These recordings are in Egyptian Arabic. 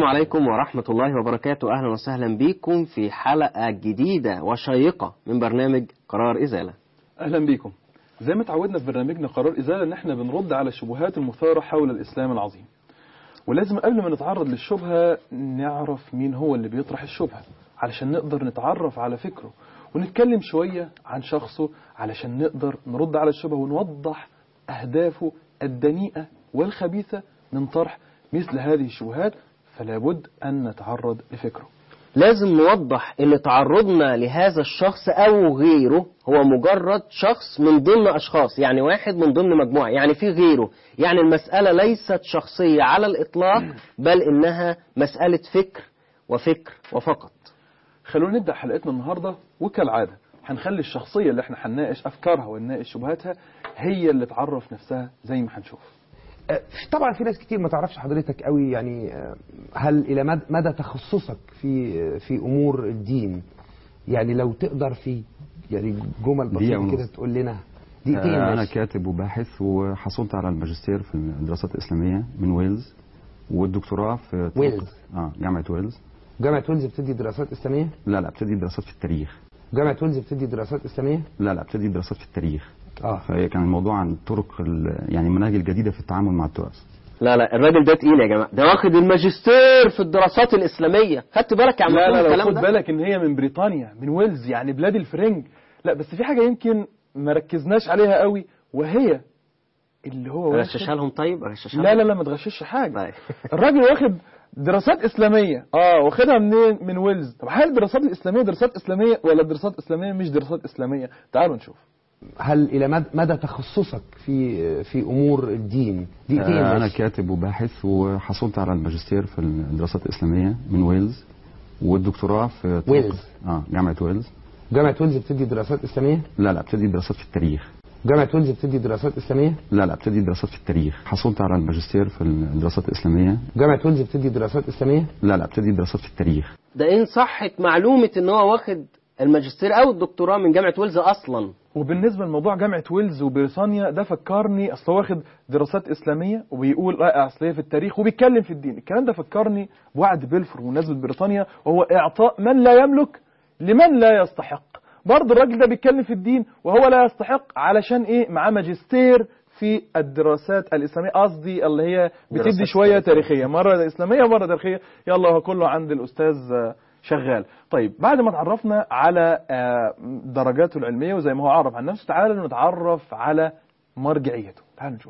عليكم ورحمة الله وبركاته أهلا وسهلا بكم في حلقة جديدة وشيقة من برنامج قرار إزالة اهلا بيكم زي ما اتعودنا في برنامجنا قرار ازاله ان احنا بنرد على الشبهات المثاره حول الاسلام العظيم ولازم قبل ما نتعرض للشبهه نعرف مين هو اللي بيطرح الشبهه علشان نقدر نتعرف على فكره ونتكلم شويه عن شخصه علشان نقدر نرد على الشبهه ونوضح اهدافه الدنيئه والخبيثه من طرح مثل هذه الشبهات فلا بد ان نتعرض لفكره لازم نوضح ان تعرضنا لهذا الشخص او غيره هو مجرد شخص من ضمن اشخاص يعني واحد من ضمن مجموعة يعني في غيره يعني المسألة ليست شخصية على الاطلاق بل انها مسألة فكر وفكر وفقط خلونا نبدأ حلقتنا النهاردة وكالعادة هنخلي الشخصية اللي احنا هنناقش أفكارها ونناقش شبهاتها هي اللي تعرف نفسها زي ما هنشوف آه، طبعا في ناس كتير ما تعرفش حضرتك قوي يعني آه، هل الى مد- مدى تخصصك في آه، في امور الدين يعني لو تقدر في يعني جمل دقيقة بسيطه ونص. كده تقول لنا دقيقتين آه، أنا ماشي. كاتب وباحث وحصلت على الماجستير في الدراسات الإسلامية من ويلز والدكتوراه في ويلز. اه جامعة ويلز جامعه ويلز بتدي دراسات اسلاميه لا لا ابتدي دراسات في التاريخ جامعه ويلز بتدي دراسات اسلاميه لا لا ابتدي دراسات في التاريخ اه فهي كان الموضوع عن طرق ال- يعني المناهج الجديدة في التعامل مع التراث لا لا الراجل ده تقيل يا جماعة ده واخد الماجستير في الدراسات الإسلامية خدت بالك يا عم لا محمود لا لا الكلام خد ده بالك ان هي من بريطانيا من ويلز يعني بلاد الفرنج لا بس في حاجة يمكن ما ركزناش عليها قوي وهي اللي هو واخد- غششها لهم طيب غششها لا لهم؟ لا لا ما تغشش حاجة طيب الراجل واخد دراسات إسلامية اه واخدها منين من ويلز طب هل الدراسات الإسلامية دراسات إسلامية ولا دراسات إسلامية مش دراسات إسلامية تعالوا نشوف هل الى مد- مدى تخصصك في آه، في امور الدين دقيقتين آه، أنا ماشي. كاتب وباحث وحصلت على الماجستير في الدراسات الإسلامية من ويلز والدكتوراه في طرق- ويلز. اه جامعة ويلز جامعه ويلز بتدي دراسات اسلاميه لا لا ابتدي دراسات في التاريخ جامعه ويلز بتدي دراسات اسلاميه لا لا ابتدي دراسات في التاريخ حصلت على الماجستير في الدراسات الإسلامية جامعه ويلز بتدي دراسات اسلاميه لا لا ابتدي دراسات في التاريخ ده إن صحت معلومة إن هو واخد الماجستير أو الدكتوراه من جامعة ويلز أصلا وبالنسبه لموضوع جامعه ويلز وبريطانيا ده فكرني اصل هو واخد دراسات اسلاميه وبيقول لا اصل هي في التاريخ وبيتكلم في الدين الكلام ده فكرني بوعد بلفور بمناسبه بريطانيا وهو اعطاء من لا يملك لمن لا يستحق برضه الراجل ده بيتكلم في الدين وهو لا يستحق علشان ايه معاه ماجستير في الدراسات الاسلاميه قصدي اللي هي بتدي دراسات شويه تاريخيه مره اسلاميه ومره تاريخيه يلا هو كله عند الاستاذ آه، شغال طيب بعد ما تعرفنا على آه، درجاته العلميه وزي ما هو عرف عن نفسه تعالى نتعرف على مرجعيته تعالوا نشوف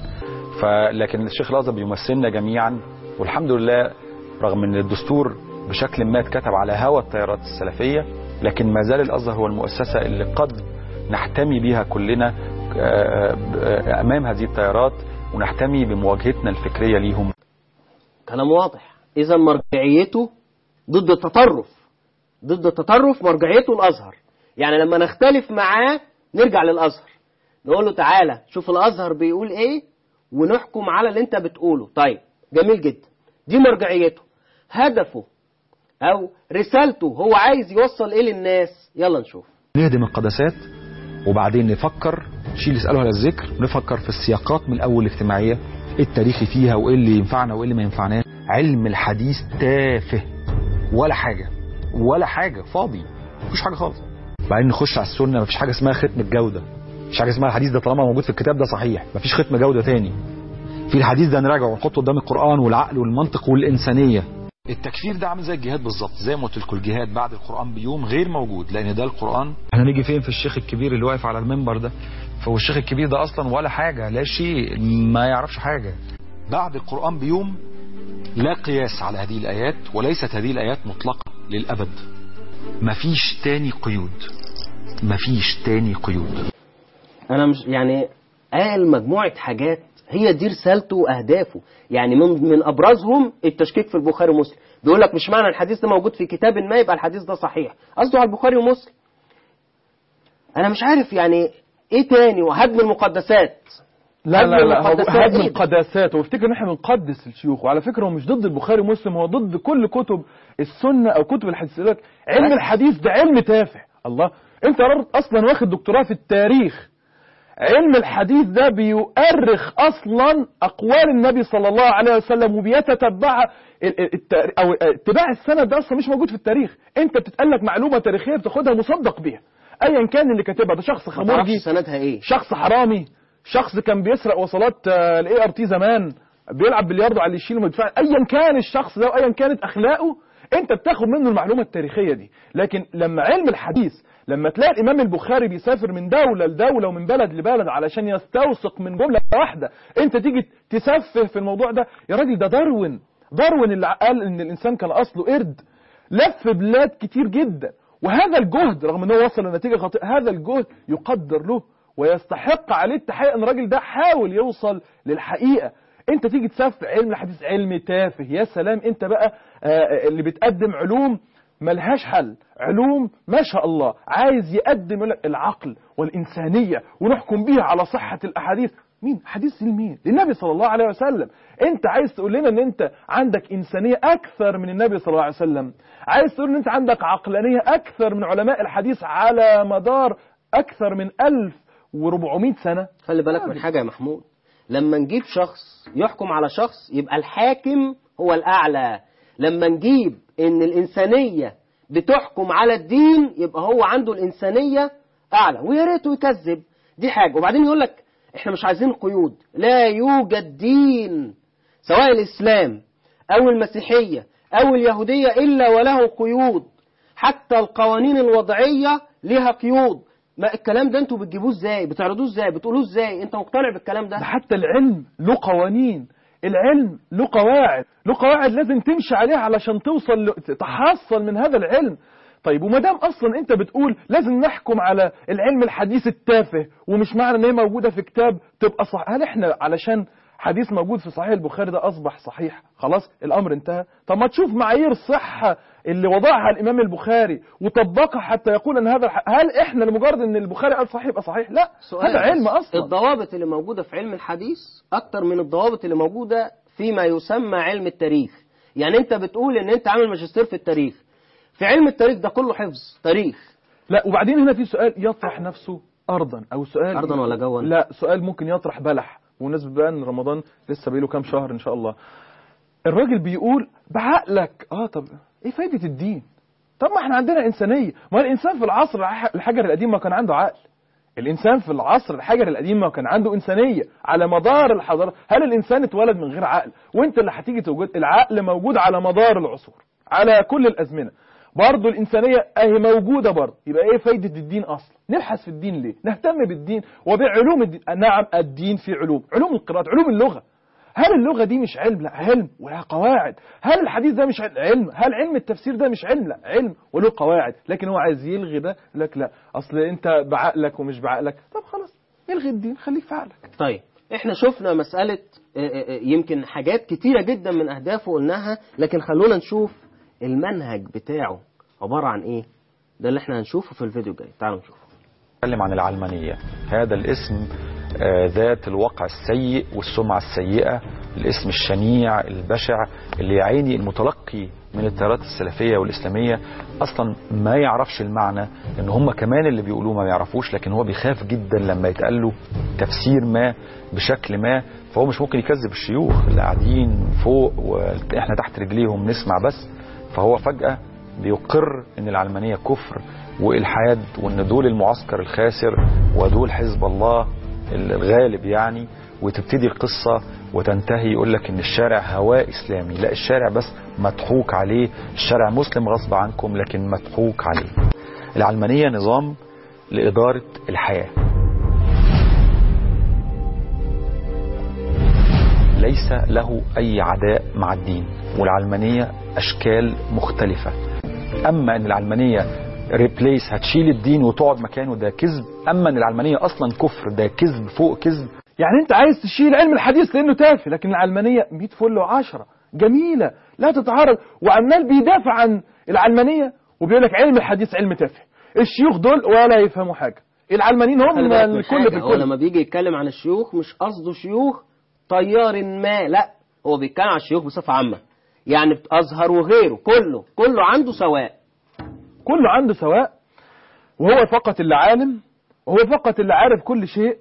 فلكن الشيخ الازهر بيمثلنا جميعا والحمد لله رغم ان الدستور بشكل ما اتكتب على هوى التيارات السلفيه لكن ما زال الازهر هو المؤسسه اللي قد نحتمي بها كلنا آه، آه، امام هذه التيارات ونحتمي بمواجهتنا الفكريه ليهم كلام واضح إذا مرجعيته ضد التطرف ضد التطرف مرجعيته الأزهر يعني لما نختلف معاه نرجع للأزهر نقول له تعالى شوف الأزهر بيقول إيه ونحكم على اللي أنت بتقوله طيب جميل جدا دي مرجعيته هدفه أو رسالته هو عايز يوصل إيه للناس يلا نشوف نهدم القدسات وبعدين نفكر شيل يسأله على الذكر ونفكر في السياقات من الأول الاجتماعية إيه التاريخي فيها وإيه اللي ينفعنا وإيه اللي ما ينفعناش علم الحديث تافه ولا حاجة ولا حاجة فاضي مفيش حاجة خالص بعدين نخش على السنة مفيش حاجة اسمها ختم الجودة مفيش حاجة اسمها الحديث ده طالما موجود في الكتاب ده صحيح مفيش ختم جودة تاني في الحديث ده نراجعه ونحطه قدام القرآن والعقل والمنطق والإنسانية التكفير ده عامل زي الجهاد بالظبط زي ما قلت لكم الجهاد بعد القرآن بيوم غير موجود لأن ده القرآن احنا نيجي فين في الشيخ الكبير اللي واقف على المنبر ده فهو الشيخ الكبير ده أصلا ولا حاجة لا شيء ما يعرفش حاجة بعد القرآن بيوم لا قياس على هذه الآيات وليست هذه الآيات مطلقة للأبد مفيش تاني قيود مفيش تاني قيود انا مش يعني قال مجموعه حاجات هي دي رسالته واهدافه يعني من من ابرزهم التشكيك في البخاري ومسلم بيقول لك مش معنى الحديث ده موجود في كتاب ما يبقى الحديث ده صحيح قصده على البخاري ومسلم انا مش عارف يعني ايه تاني وهدم المقدسات لا لا هدم لا هو المقدسات هدم إيه؟ القداسات وافتكر ان احنا بنقدس الشيوخ وعلى فكره هو مش ضد البخاري ومسلم هو ضد كل كتب السنه او كتب الحديث يقول لك علم بس. الحديث ده علم تافه الله انت راجل اصلا واخد دكتوراه في التاريخ علم الحديث ده بيؤرخ اصلا اقوال النبي صلى الله عليه وسلم وبيتتبعها ال- ال- الت- او اتباع السند ده اصلا مش موجود في التاريخ انت بتتقلك معلومه تاريخيه بتاخدها مصدق بيها ايا كان اللي كاتبها ده شخص ما تعرفش خمرجي سندها ايه شخص حرامي شخص كان بيسرق وصلات الاي ار تي زمان بيلعب بلياردو على اللي يشيل ويدفع ايا كان الشخص ده وايا كانت اخلاقه انت بتاخد منه المعلومه التاريخيه دي لكن لما علم الحديث لما تلاقي الامام البخاري بيسافر من دوله لدوله ومن بلد لبلد علشان يستوثق من جمله واحده انت تيجي تسفه في الموضوع ده يا راجل ده داروين داروين اللي قال ان الانسان كان اصله قرد لف بلاد كتير جدا وهذا الجهد رغم انه وصل لنتيجه خاطئه هذا الجهد يقدر له ويستحق عليه التحقيق ان الراجل ده حاول يوصل للحقيقه انت تيجي تسفع علم الحديث علم تافه يا سلام انت بقى آه، اللي بتقدم علوم ملهاش حل علوم ما شاء الله عايز يقدم يقول لك العقل والإنسانية ونحكم بيها على صحة الأحاديث مين حديث لمين للنبي صلى الله عليه وسلم انت عايز تقول لنا ان انت عندك إنسانية أكثر من النبي صلى الله عليه وسلم عايز تقول ان انت عندك عقلانية أكثر من علماء الحديث على مدار أكثر من 1400 سنة خلي بالك من حاجة يا محمود لما نجيب شخص يحكم على شخص يبقى الحاكم هو الأعلى لما نجيب إن الإنسانية بتحكم على الدين يبقى هو عنده الإنسانية أعلى ويا ريته يكذب دي حاجة وبعدين يقول لك إحنا مش عايزين قيود لا يوجد دين سواء الإسلام أو المسيحية أو اليهودية إلا وله قيود حتى القوانين الوضعية لها قيود ما الكلام ده انتوا بتجيبوه ازاي بتعرضوه ازاي بتقولوه ازاي انت مقتنع بالكلام ده ده حتى العلم له قوانين العلم له قواعد له قواعد لازم تمشي عليها علشان توصل ل... تحصل من هذا العلم طيب وما دام اصلا انت بتقول لازم نحكم على العلم الحديث التافه ومش معنى ان هي موجوده في كتاب تبقى صح هل احنا علشان حديث موجود في صحيح البخاري ده اصبح صحيح خلاص الامر انتهى طب ما تشوف معايير الصحه اللي وضعها الامام البخاري وطبقها حتى يقول ان هذا الح... هل احنا لمجرد ان البخاري قال صحيح يبقى صحيح لا سؤال هذا علم بس. اصلا الضوابط اللي موجودة في علم الحديث أكتر من الضوابط اللي موجودة فيما يسمى علم التاريخ يعني أنت بتقول إن أنت عامل ماجستير في التاريخ في علم التاريخ ده كله حفظ تاريخ لا وبعدين هنا في سؤال يطرح نفسه ارضا او سؤال أرضاً ولا جواً؟ لا سؤال ممكن يطرح بلح بمناسبه بقى ان رمضان لسه بقاله كام شهر ان شاء الله الراجل بيقول بعقلك اه طب ايه فايده الدين طب ما احنا عندنا انسانيه ما هو الانسان في العصر الح- الحجر القديم ما كان عنده عقل الانسان في العصر الحجر القديم ما كان عنده انسانيه على مدار الحضاره هل الانسان اتولد من غير عقل وانت اللي هتيجي توجد العقل موجود على مدار العصور على كل الازمنه برضه الإنسانية أهي موجودة برضه يبقى إيه فايدة الدين أصلا نبحث في الدين ليه نهتم بالدين وبعلوم الدين نعم الدين في علوم علوم القراءة علوم اللغة هل اللغة دي مش علم لا علم ولها قواعد هل الحديث ده مش علم هل علم التفسير ده مش علم لا علم وله قواعد لكن هو عايز يلغي ده يقول لك لا أصل أنت بعقلك ومش بعقلك طب خلاص الغي الدين خليك في عقلك طيب احنا شفنا مسألة آه، آه، آه، يمكن حاجات كتيرة جدا من أهدافه قلناها لكن خلونا نشوف المنهج بتاعه عبارة عن إيه ده اللي احنا هنشوفه في الفيديو الجاي تعالوا نشوف نتكلم عن العلمانية هذا الاسم آه، ذات الوقع السيء والسمعة السيئة الاسم الشنيع البشع اللي يعيني المتلقي من التيارات السلفية والإسلامية أصلا ما يعرفش المعنى إن هم كمان اللي بيقولوه ما يعرفوش لكن هو بيخاف جدا لما يتقال له تفسير ما بشكل ما فهو مش ممكن يكذب الشيوخ اللي قاعدين فوق واحنا تحت رجليهم نسمع بس فهو فجأة بيقر ان العلمانية كفر والحاد وان دول المعسكر الخاسر ودول حزب الله الغالب يعني وتبتدي القصة وتنتهي يقول لك ان الشارع هواء اسلامي لا الشارع بس مضحوك عليه الشارع مسلم غصب عنكم لكن مضحوك عليه العلمانية نظام لإدارة الحياة ليس له أي عداء مع الدين والعلمانية أشكال مختلفة أما أن العلمانية ريبليس هتشيل الدين وتقعد مكانه ده كذب أما أن العلمانية أصلا كفر ده كذب فوق كذب يعني انت عايز تشيل علم الحديث لانه تافه لكن العلمانيه 100 فل و10 جميله لا تتعارض وعمال بيدافع عن العلمانيه وبيقول لك علم الحديث علم تافه الشيوخ دول ولا يفهموا حاجه العلمانيين هم خلي بالك من الكل في حاجة هو الكل لما بيجي يتكلم عن الشيوخ مش قصده شيوخ تيار ما لا هو بيتكلم عن الشيوخ بصفة عامة يعني أزهر وغيره كله كله عنده سواء كله عنده سواء وهو فقط اللي عالم وهو فقط اللي عارف كل شيء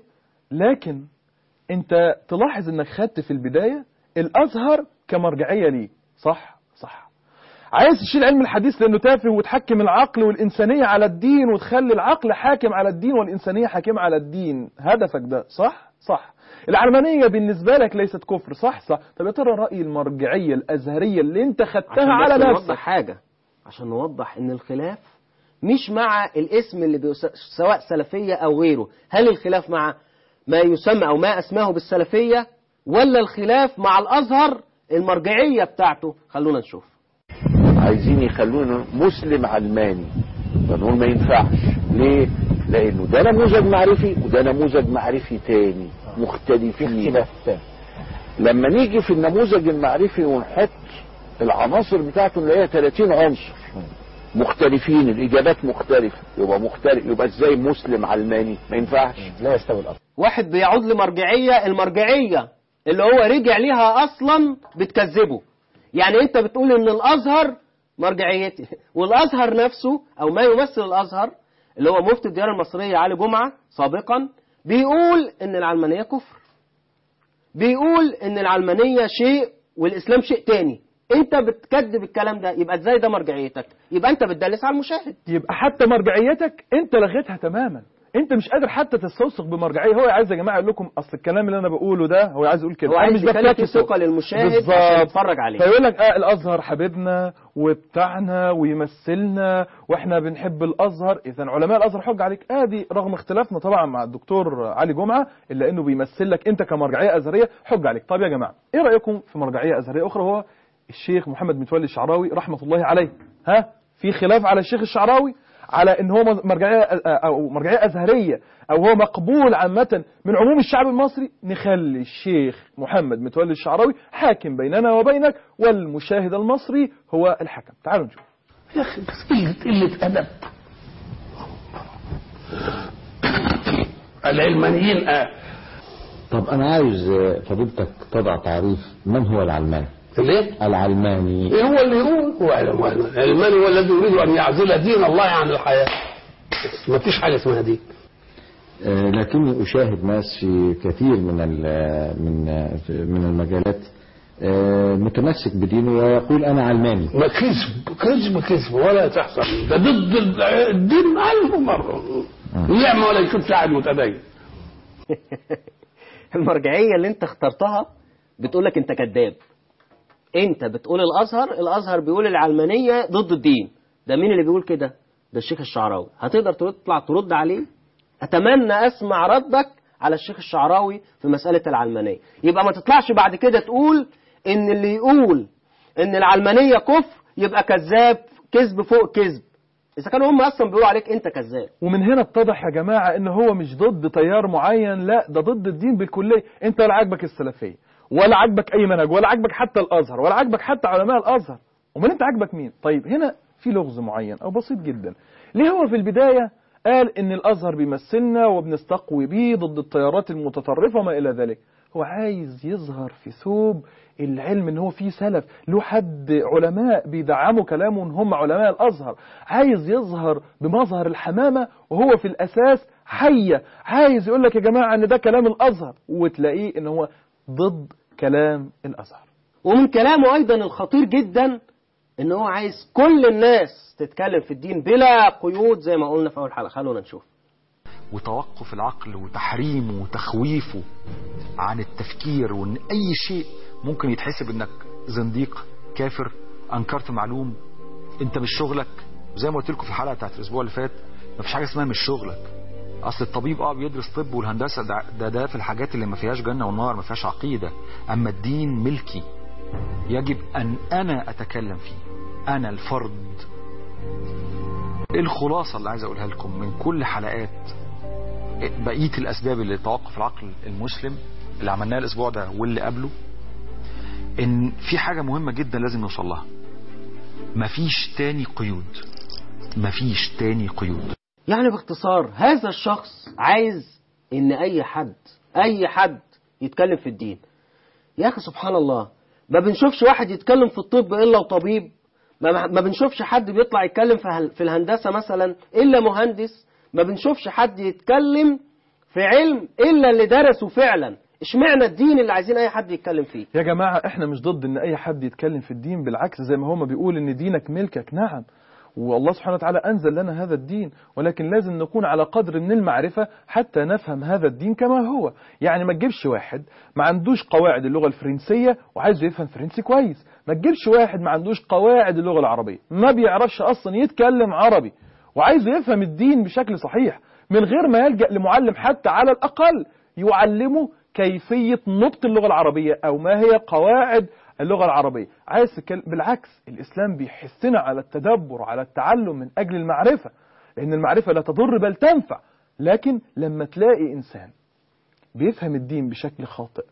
لكن انت تلاحظ انك خدت في البداية الازهر كمرجعية ليه صح صح عايز تشيل علم الحديث لانه تافه وتحكم العقل والانسانية على الدين وتخلي العقل حاكم على الدين والانسانية حاكمة على الدين هدفك ده صح صح العلمانية بالنسبة لك ليست كفر صح صح طب يا ترى رأي المرجعية الازهرية اللي انت خدتها عشان على بس نفسك نوضح حاجة عشان نوضح ان الخلاف مش مع الاسم اللي بيس... سواء سلفية او غيره هل الخلاف مع ما يسمى او ما اسماه بالسلفية ولا الخلاف مع الازهر المرجعية بتاعته خلونا نشوف عايزين يخلونا مسلم علماني فنقول ما ينفعش ليه لانه ده نموذج معرفي وده نموذج معرفي تاني مختلفين لما نيجي في النموذج المعرفي ونحط العناصر بتاعته نلاقيها 30 عنصر مختلفين الاجابات مختلفه يبقى مختلف يبقى ازاي مسلم علماني ما ينفعش لا يستوي الأمر واحد بيعود لمرجعية المرجعية اللي هو رجع ليها أصلا بتكذبه يعني أنت بتقول إن الأزهر مرجعيتي والأزهر نفسه أو ما يمثل الأزهر اللي هو مفتي الديار المصرية علي جمعة سابقا بيقول إن العلمانية كفر بيقول إن العلمانية شيء والإسلام شيء تاني أنت بتكذب الكلام ده يبقى إزاي ده مرجعيتك يبقى أنت بتدلس على المشاهد يبقى حتى مرجعيتك انت لغيتها تماما انت مش قادر حتى تستوثق بمرجعيه هو عايز يا جماعه يقول لكم اصل الكلام اللي انا بقوله ده هو عايز يقول كده هو أنا عايز مش يخلي في بفتكسه. ثقة للمشاهد بالظبط. عشان يتفرج عليه فيقول لك اه الازهر حبيبنا وبتاعنا ويمثلنا واحنا بنحب الازهر اذا علماء الازهر حج عليك ادي رغم اختلافنا طبعا مع الدكتور علي جمعه الا انه بيمثل لك انت كمرجعيه ازهريه حج عليك طب يا جماعه ايه رايكم في مرجعيه ازهريه اخرى هو الشيخ محمد متولي الشعراوي رحمه الله عليه ها في خلاف على الشيخ الشعراوي على ان هو مرجعيه او مرجعيه ازهريه او هو مقبول عامه من عموم الشعب المصري نخلي الشيخ محمد متولي الشعراوي حاكم بيننا وبينك والمشاهد المصري هو الحكم تعالوا نشوف يا اخي بس قله قله ادب العلمانيين آه. طب أنا عايز آه، فضيلتك تضع تعريف من هو العلماني ليه؟ العلماني ايه هو اللي يقول هو علماني العلماني هو الذي يريد ان يعزل دين الله عن الحياه ما فيش حاجه اسمها دين آه، لكني أشاهد ناس في كثير من ال- من من المجالات آه، متمسك بدينه ويقول أنا علماني ما كذب كذب كذب ولا تحصل ده ضد ال- الدين ألف مرة يعمى ولا يشوف قاعد متدين المرجعية اللي انت اخترتها بتقول لك انت كذاب انت بتقول الازهر الازهر بيقول العلمانية ضد الدين ده مين اللي بيقول كده ده الشيخ الشعراوي هتقدر تطلع ترد عليه اتمنى اسمع ردك على الشيخ الشعراوي في مسألة العلمانية يبقى ما تطلعش بعد كده تقول ان اللي يقول ان العلمانية كفر يبقى كذاب كذب فوق كذب اذا كانوا هم اصلا بيقولوا عليك انت كذاب ومن هنا اتضح يا جماعة ان هو مش ضد تيار معين لا ده ضد الدين بالكلية انت ولا عاجبك السلفية ولا عاجبك اي منهج ولا عاجبك حتى الازهر ولا عاجبك حتى علماء الازهر امال انت عاجبك مين طيب هنا في لغز معين او بسيط جدا ليه هو في البداية قال ان الازهر بيمثلنا وبنستقوي بيه ضد التيارات المتطرفة وما الى ذلك هو عايز يظهر في ثوب العلم ان هو فيه سلف له حد علماء بيدعموا كلامه ان هم علماء الازهر عايز يظهر بمظهر الحمامة وهو في الاساس حية عايز يقول لك يا جماعة ان ده كلام الازهر وتلاقيه ان هو ضد كلام الازهر ومن كلامه ايضا الخطير جدا ان هو عايز كل الناس تتكلم في الدين بلا قيود زي ما قلنا في اول حلقه خلونا نشوف وتوقف العقل وتحريمه وتخويفه عن التفكير وان اي شيء ممكن يتحسب انك زنديق كافر انكرت معلوم انت مش شغلك زي ما قلت لكم في الحلقه بتاعت الاسبوع اللي فات مفيش حاجه اسمها مش شغلك اصل الطبيب اه بيدرس طب والهندسه ده ده, ده في الحاجات اللي ما فيهاش جنه ونار ما فيهاش عقيده اما الدين ملكي يجب ان انا اتكلم فيه انا الفرد الخلاصه اللي عايز اقولها لكم من كل حلقات بقيه الاسباب اللي توقف العقل المسلم اللي عملناها الاسبوع ده واللي قبله ان في حاجه مهمه جدا لازم نوصل لها مفيش تاني قيود مفيش تاني قيود يعني باختصار هذا الشخص عايز ان اي حد اي حد يتكلم في الدين يا اخي سبحان الله ما بنشوفش واحد يتكلم في الطب الا وطبيب ما ما بنشوفش حد بيطلع يتكلم في هل- في الهندسه مثلا الا مهندس ما بنشوفش حد يتكلم في علم الا اللي درسوا فعلا اشمعنى الدين اللي عايزين اي حد يتكلم فيه يا جماعة احنا مش ضد ان اي حد يتكلم في الدين بالعكس زي ما هما بيقول ان دينك ملكك نعم والله سبحانه وتعالى أنزل لنا هذا الدين ولكن لازم نكون على قدر من المعرفة حتى نفهم هذا الدين كما هو يعني ما تجيبش واحد ما عندوش قواعد اللغة الفرنسية وعايزه يفهم فرنسي كويس ما تجيبش واحد ما عندوش قواعد اللغة العربية ما بيعرفش أصلا يتكلم عربي وعايزه يفهم الدين بشكل صحيح من غير ما يلجأ لمعلم حتى على الأقل يعلمه كيفية نطق اللغة العربية أو ما هي قواعد اللغة العربية عايز تتكلم بالعكس الإسلام بيحثنا على التدبر على التعلم من أجل المعرفة لأن المعرفة لا تضر بل تنفع لكن لما تلاقي إنسان بيفهم الدين بشكل خاطئ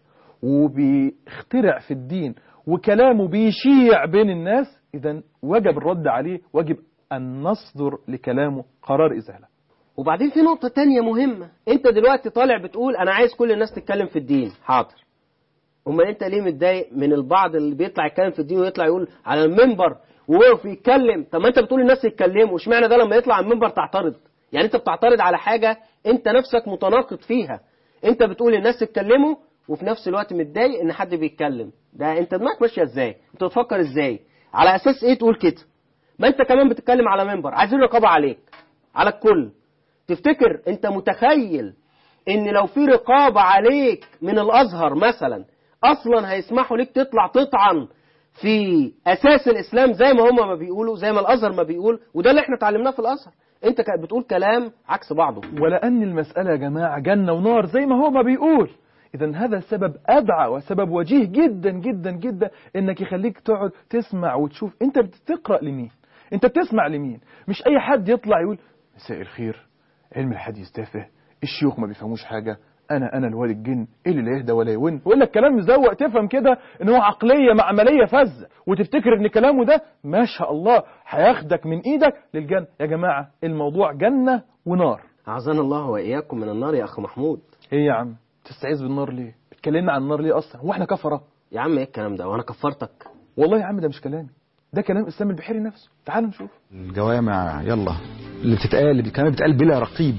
وبيخترع في الدين وكلامه بيشيع بين الناس إذا وجب الرد عليه وجب أن نصدر لكلامه قرار إزالة وبعدين في نقطة تانية مهمة انت دلوقتي طالع بتقول انا عايز كل الناس تتكلم في الدين حاضر امال انت ليه متضايق من البعض اللي بيطلع يتكلم في الدين ويطلع يقول على المنبر ويقف يتكلم طب ما انت بتقول الناس يتكلموا اشمعنى ده لما يطلع على المنبر تعترض يعني انت بتعترض على حاجة انت نفسك متناقض فيها انت بتقول الناس يتكلموا وفي نفس الوقت متضايق ان حد بيتكلم ده انت دماغك ماشيه ازاي انت بتفكر ازاي على اساس ايه تقول كده ما انت كمان بتتكلم على منبر عايزين رقابه عليك على الكل تفتكر انت متخيل ان لو في رقابة عليك من الازهر مثلا اصلا هيسمحوا ليك تطلع تطعن في اساس الاسلام زي ما هم ما بيقولوا زي ما الازهر ما بيقول وده اللي احنا اتعلمناه في الازهر انت كا- بتقول كلام عكس بعضه ولأن المسألة يا جماعة جنة ونار زي ما هو ما بيقول إذا هذا سبب أدعى وسبب وجيه جدا جدا جدا إنك يخليك تقعد تسمع وتشوف أنت بتقرأ لمين أنت بتسمع لمين مش أي حد يطلع يقول مساء الخير علم الحديث تافه الشيوخ ما بيفهموش حاجة أنا أنا الوالد الجن إيه اللي لا يهدى ولا يون يقول لك كلام مزوق تفهم كده إن هو عقلية معملية فزة وتفتكر إن كلامه ده ما شاء الله هياخدك من إيدك للجنة يا جماعة الموضوع جنة ونار اعاذنا الله واياكم من النار يا اخ محمود ايه يا عم تستعيذ بالنار ليه اتكلمنا عن النار ليه اصلا هو احنا كفره يا عم ايه الكلام ده وانا كفرتك والله يا عم ده مش كلامي ده كلام اسلام البحيري نفسه تعال نشوف الجوامع يلا اللي بتتقال اللي كمان بتتقال بلا رقيب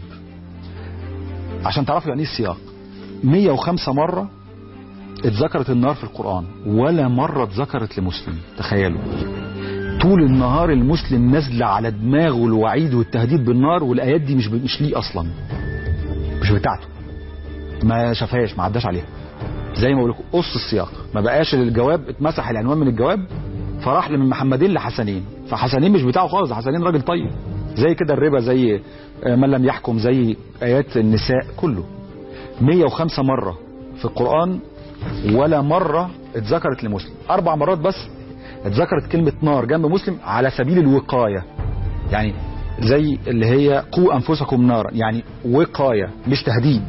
عشان تعرفوا يعني ايه السياق 105 مرة اتذكرت النار في القرآن ولا مرة اتذكرت لمسلم تخيلوا طول النهار المسلم نازلة على دماغه الوعيد والتهديد بالنار والآيات دي مش مش ليه أصلا مش بتاعته ما شافهاش ما عداش عليها زي ما بقول لكم قص السياق ما بقاش الجواب اتمسح العنوان من الجواب فراح من محمدين لحسنين فحسنين مش بتاعه خالص حسنين راجل طيب زي كده الربا زي آه، من لم يحكم زي ايات النساء كله 105 مرة في القرآن ولا مرة اتذكرت لمسلم اربع مرات بس اتذكرت كلمة نار جنب مسلم على سبيل الوقاية يعني زي اللي هي قوا انفسكم نارا يعني وقاية مش تهديد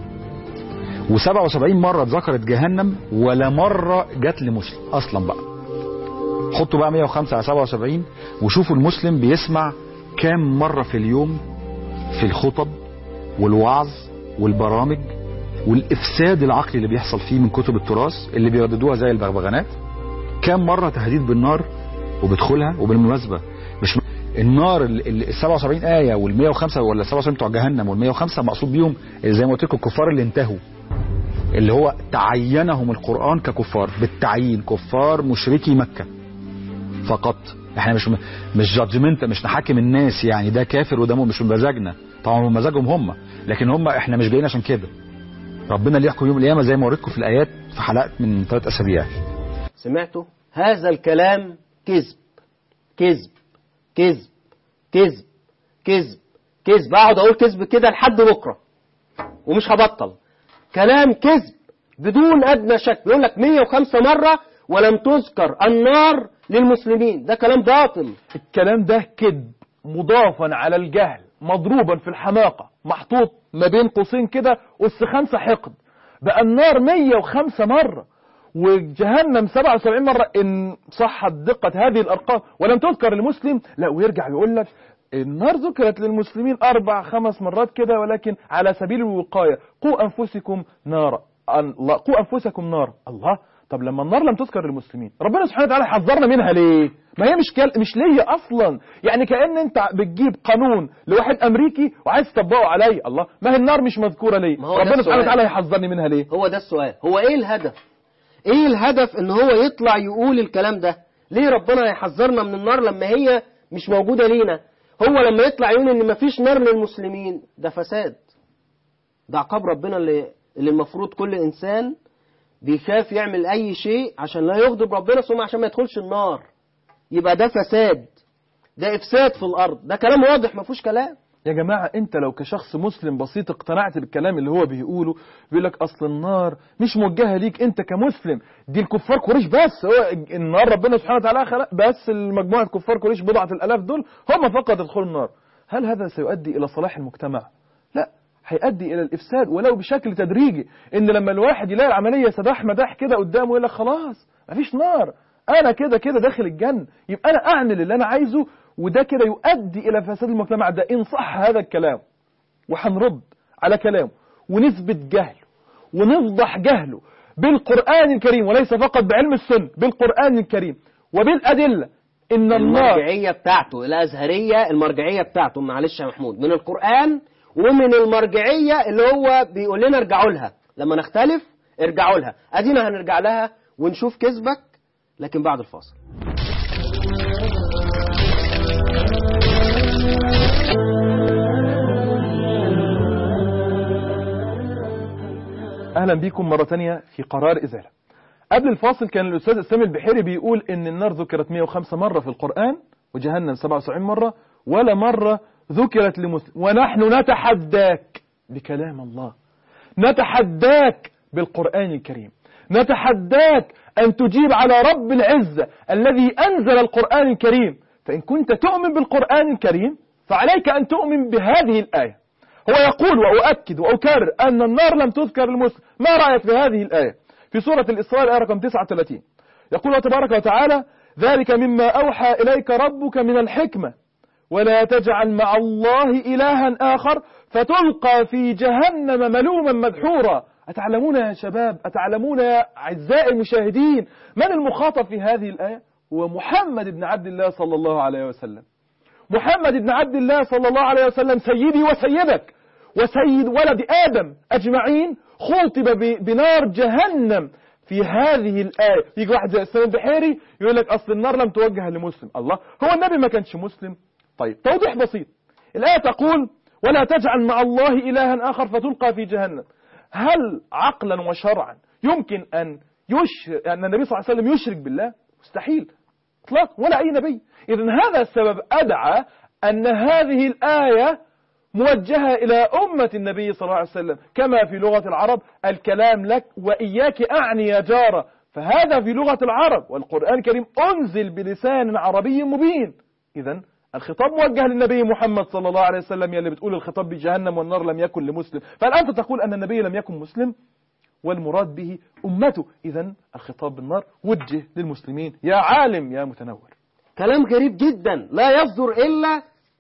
و77 مرة اتذكرت جهنم ولا مرة جت لمسلم اصلا بقى حطوا بقى 105 على 77 وشوفوا المسلم بيسمع كام مرة في اليوم في الخطب والوعظ والبرامج والإفساد العقلي اللي بيحصل فيه من كتب التراث اللي بيرددوها زي البغبغانات كام مرة تهديد بالنار وبدخلها وبالمناسبة مش النار ال ال- ال 77 آية وال 105 ولا 77 بتوع جهنم وال 105 مقصود بيهم زي ما قلت لكم الكفار اللي انتهوا اللي هو تعينهم القرآن ككفار بالتعيين كفار مشركي مكة فقط احنا مش مش جادجمنت مش نحاكم الناس يعني ده كافر وده مؤمن، مش بمزاجنا طبعا بمزاجهم هم لكن هم احنا مش جايين عشان كده ربنا اللي يحكم يوم القيامه زي ما وريتكم في الايات في حلقات من ثلاث اسابيع سمعتوا هذا الكلام كذب كذب كذب كذب كذب كذب اقعد اقول كذب كده لحد بكره ومش هبطل كلام كذب بدون ادنى شك بيقول لك 105 مره ولم تذكر النار للمسلمين ده كلام باطل الكلام ده كذب مضافا على الجهل مضروبا في الحماقة محطوط ما بين قوسين كده أس خمسة حقد بقى النار 105 مرة وجهنم 77 مرة إن صحت دقة هذه الأرقام ولم تذكر للمسلم لا ويرجع يقول لك النار ذكرت للمسلمين أربع خمس مرات كده ولكن على سبيل الوقاية قوا أنفسكم نارا أن- لا، قوا أنفسكم نارا الله طب لما النار لم تذكر للمسلمين ربنا سبحانه وتعالى حذرنا منها ليه ما هي مش كل... مش ليا اصلا يعني كان انت بتجيب قانون لواحد امريكي وعايز تطبقه عليا الله ما هي النار مش مذكوره ليه ما هو ده ربنا سبحانه السؤال. وتعالى هيحذرني منها ليه هو ده السؤال هو ايه الهدف ايه الهدف ان هو يطلع يقول الكلام ده ليه ربنا يحذرنا من النار لما هي مش موجودة لينا هو لما يطلع يقول ان مفيش نار للمسلمين ده فساد ده عقاب ربنا اللي, اللي المفروض كل انسان بيخاف يعمل اي شيء عشان لا يغضب ربنا ثم عشان ما يدخلش النار يبقى ده فساد ده افساد في الارض ده كلام واضح ما فيهوش كلام يا جماعة انت لو كشخص مسلم بسيط اقتنعت بالكلام اللي هو بيقوله بيقول لك اصل النار مش موجهة ليك انت كمسلم دي الكفار قريش بس هو النار ربنا سبحانه وتعالى خلق بس المجموعة كفار قريش بضعة الالاف دول هم فقط يدخلوا النار هل هذا سيؤدي الى صلاح المجتمع لا هيؤدي الى الافساد ولو بشكل تدريجي ان لما الواحد يلاقي العملية سداح مداح كده قدامه يقول لك خلاص مفيش نار انا كده كده داخل الجنة يبقى انا اعمل اللي انا عايزه وده كده يؤدي الى فساد المجتمع ده ان صح هذا الكلام وهنرد على كلامه ونثبت جهله ونفضح جهله بالقرآن الكريم وليس فقط بعلم السنة بالقرآن الكريم وبالأدلة إن النار المرجعية بتاعته الأزهرية المرجعية بتاعته معلش يا محمود من القرآن ومن المرجعية اللي هو بيقول لنا ارجعوا لها لما نختلف ارجعوا لها أدينا هنرجع لها ونشوف كذبك لكن بعد الفاصل أهلا بكم مرة تانية في قرار إزالة قبل الفاصل كان الأستاذ إسلام البحيري بيقول إن النار ذكرت 105 مرة في القرآن وجهنم 77 مرة ولا مرة ذكرت لمسلم ونحن نتحداك بكلام الله نتحداك بالقرآن الكريم نتحداك أن تجيب على رب العزة الذي أنزل القرآن الكريم فإن كنت تؤمن بالقرآن الكريم فعليك أن تؤمن بهذه الآية هو يقول وأؤكد وأكرر أن النار لم تذكر للمسلم ما رأيك بهذه الآية في سورة الإسراء الآية رقم 39 يقول الله تبارك وتعالى ذلك مما أوحى إليك ربك من الحكمة ولا تجعل مع الله إلها آخر فتلقى في جهنم ملوما مدحورا أتعلمون يا شباب أتعلمون يا أعزائي المشاهدين من المخاطب في هذه الآية هو محمد بن عبد الله صلى الله عليه وسلم محمد بن عبد الله صلى الله عليه وسلم سيدي وسيدك وسيد ولد آدم أجمعين خلطب ب- بنار جهنم في هذه الآية يجي واحد زي السلام البحيري يقول لك أصل النار لم توجه لمسلم الله هو النبي ما كانش مسلم طيب توضيح بسيط الآية تقول ولا تجعل مع الله إلها آخر فتلقى في جهنم هل عقلا وشرعا يمكن أن يش... أن النبي صلى الله عليه وسلم يشرك بالله مستحيل اطلاقا ولا أي نبي إذا هذا السبب أدعى أن هذه الآية موجهة إلى أمة النبي صلى الله عليه وسلم كما في لغة العرب الكلام لك وإياك أعني يا جارة فهذا في لغة العرب والقرآن الكريم أنزل بلسان عربي مبين إذا الخطاب موجه للنبي محمد صلى الله عليه وسلم يلي بتقول الخطاب بجهنم والنار لم يكن لمسلم فالآن تقول أن النبي لم يكن مسلم والمراد به أمته إذا الخطاب بالنار وجه للمسلمين يا عالم يا متنور كلام غريب جدا لا يصدر إلا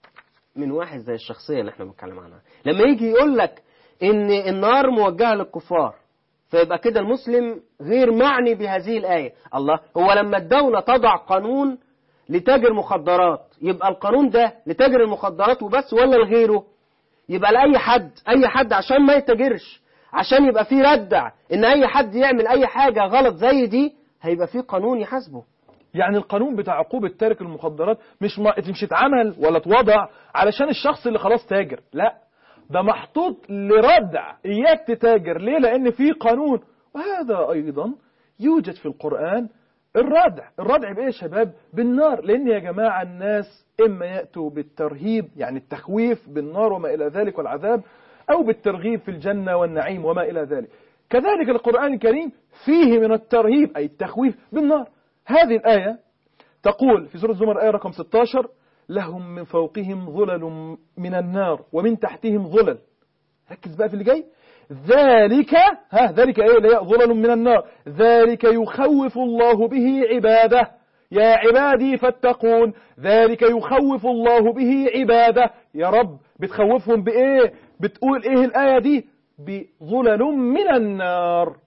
من واحد زي الشخصية اللي احنا بنتكلم عنها لما يجي يقول لك ان النار موجهة للكفار فيبقى كده المسلم غير معني بهذه الآية الله هو لما الدولة تضع قانون لتاجر مخدرات يبقى القانون ده لتاجر المخدرات وبس ولا لغيره يبقى لأي حد أي حد عشان ما يتاجرش عشان يبقى في ردع ان اي حد يعمل اي حاجة غلط زي دي هيبقى في قانون يحاسبه يعني القانون بتاع عقوبة تارك المخدرات مش ما مش اتعمل ولا اتوضع علشان الشخص اللي خلاص تاجر لا ده محطوط لردع اياك تتاجر ليه لان في قانون وهذا ايضا يوجد في القرآن الردع الردع بايه يا شباب بالنار لان يا جماعة الناس اما يأتوا بالترهيب يعني التخويف بالنار وما الى ذلك والعذاب او بالترغيب في الجنة والنعيم وما الى ذلك كذلك القرآن الكريم فيه من الترهيب اي التخويف بالنار هذه الآية تقول في سورة الزمر آية رقم 16 لهم من فوقهم ظلل من النار ومن تحتهم ظلل ركز بقى في اللي جاي ذلك ها ذلك ايه اللي هي ظلل من النار ذلك يخوف الله به عباده يا عبادي فاتقون ذلك يخوف الله به عباده يا رب بتخوفهم بايه بتقول ايه الآية دي بظلل من النار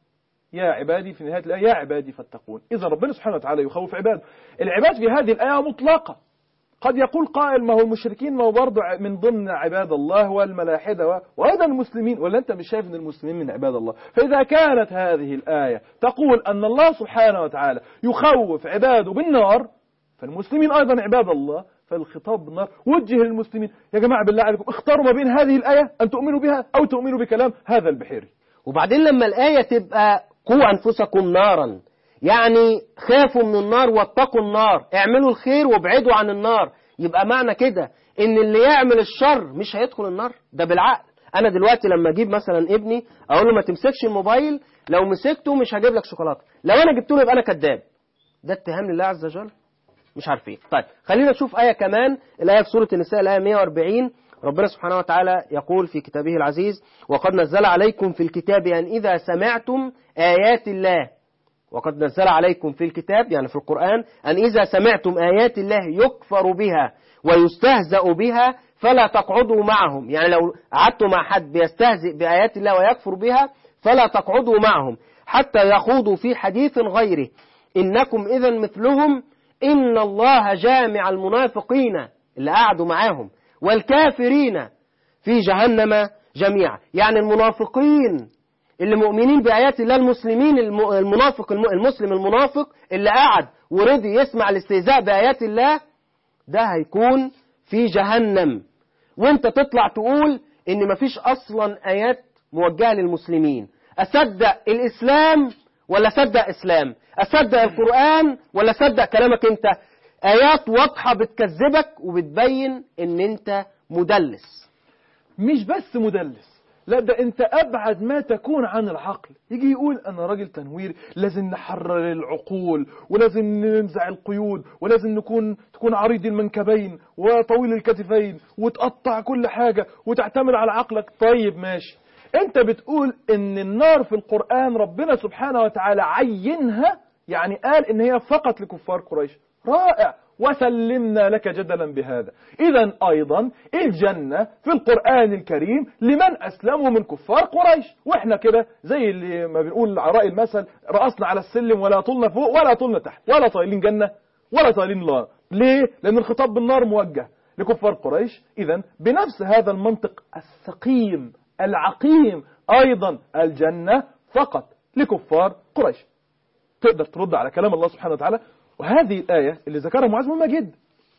يا عبادي في نهاية الآية يا عبادي فاتقون إذا ربنا سبحانه وتعالى يخوف عباده العباد في هذه الآية مطلقة قد يقول قائل ما هو المشركين ما هو برضه من ضمن عباد الله والملاحدة و- وأيضا المسلمين ولا أنت مش شايف أن المسلمين من عباد الله فإذا كانت هذه الآية تقول أن الله سبحانه وتعالى يخوف عباده بالنار فالمسلمين أيضا عباد الله فالخطاب بالنار وجه للمسلمين يا جماعة بالله عليكم اختاروا ما بين هذه الآية أن تؤمنوا بها أو تؤمنوا بكلام هذا البحيري وبعدين لما الآية تبقى قوا أنفسكم نارا يعني خافوا من النار واتقوا النار اعملوا الخير وابعدوا عن النار يبقى معنى كده ان اللي يعمل الشر مش هيدخل النار ده بالعقل انا دلوقتي لما اجيب مثلا ابني اقول له ما تمسكش الموبايل لو مسكته مش هجيب لك شوكولاته لو انا جبت له يبقى انا كذاب ده اتهام لله عز وجل مش عارفين طيب خلينا نشوف آية كمان الآية في سورة النساء الآية 140 ربنا سبحانه وتعالى يقول في كتابه العزيز وقد نزل عليكم في الكتاب أن إذا سمعتم آيات الله وقد نزل عليكم في الكتاب يعني في القرآن أن إذا سمعتم آيات الله يكفر بها ويستهزأ بها فلا تقعدوا معهم يعني لو قعدتوا مع حد بيستهزئ بآيات الله ويكفر بها فلا تقعدوا معهم حتى يخوضوا في حديث غيره إنكم إذا مثلهم إن الله جامع المنافقين اللي قعدوا معاهم والكافرين في جهنم جميعا يعني المنافقين اللي مؤمنين بآيات الله المسلمين الم- المنافق الم- المسلم المنافق اللي قعد ورضي يسمع الاستهزاء بآيات الله ده هيكون في جهنم وانت تطلع تقول ان مفيش اصلا ايات موجهة للمسلمين اصدق الاسلام ولا اصدق اسلام اصدق القرآن ولا اصدق كلامك انت ايات واضحة بتكذبك وبتبين ان انت مدلس مش بس مدلس لا ده انت ابعد ما تكون عن العقل يجي يقول انا راجل تنوير لازم نحرر العقول ولازم ننزع القيود ولازم نكون تكون عريض المنكبين وطويل الكتفين وتقطع كل حاجة وتعتمد على عقلك طيب ماشي انت بتقول ان النار في القرآن ربنا سبحانه وتعالى عينها يعني قال ان هي فقط لكفار قريش رائع وسلمنا لك جدلا بهذا إذا أيضا الجنة في القرآن الكريم لمن أسلموا من كفار قريش وإحنا كده زي اللي ما بنقول عراء المثل رأسنا على السلم ولا طولنا فوق ولا طولنا تحت ولا طايلين جنة ولا طايلين نار ليه؟ لأن الخطاب بالنار موجه لكفار قريش إذا بنفس هذا المنطق السقيم العقيم أيضا الجنة فقط لكفار قريش تقدر ترد على كلام الله سبحانه وتعالى وهذه الآية اللي ذكرها معاذ مهمة جدا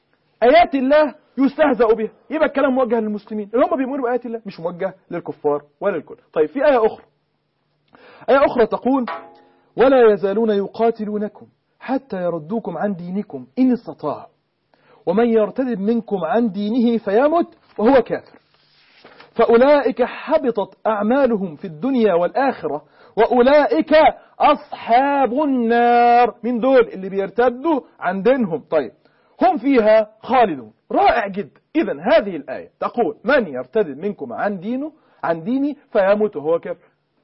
آيات الله يستهزأ بها يبقى الكلام موجه للمسلمين اللي هم بيؤمنوا بآيات الله مش موجه للكفار ولا للكل طيب في آية أخرى آية أخرى تقول ولا يزالون يقاتلونكم حتى يردوكم عن دينكم إن استطاعوا ومن يرتد منكم عن دينه فيمت وهو كافر فأولئك حبطت أعمالهم في الدنيا والآخرة وأولئك أصحاب النار من دول اللي بيرتدوا عن دينهم طيب هم فيها خالدون رائع جدا إذا هذه الآية تقول من يرتد منكم عن دينه عن ديني فيموت وهو كافر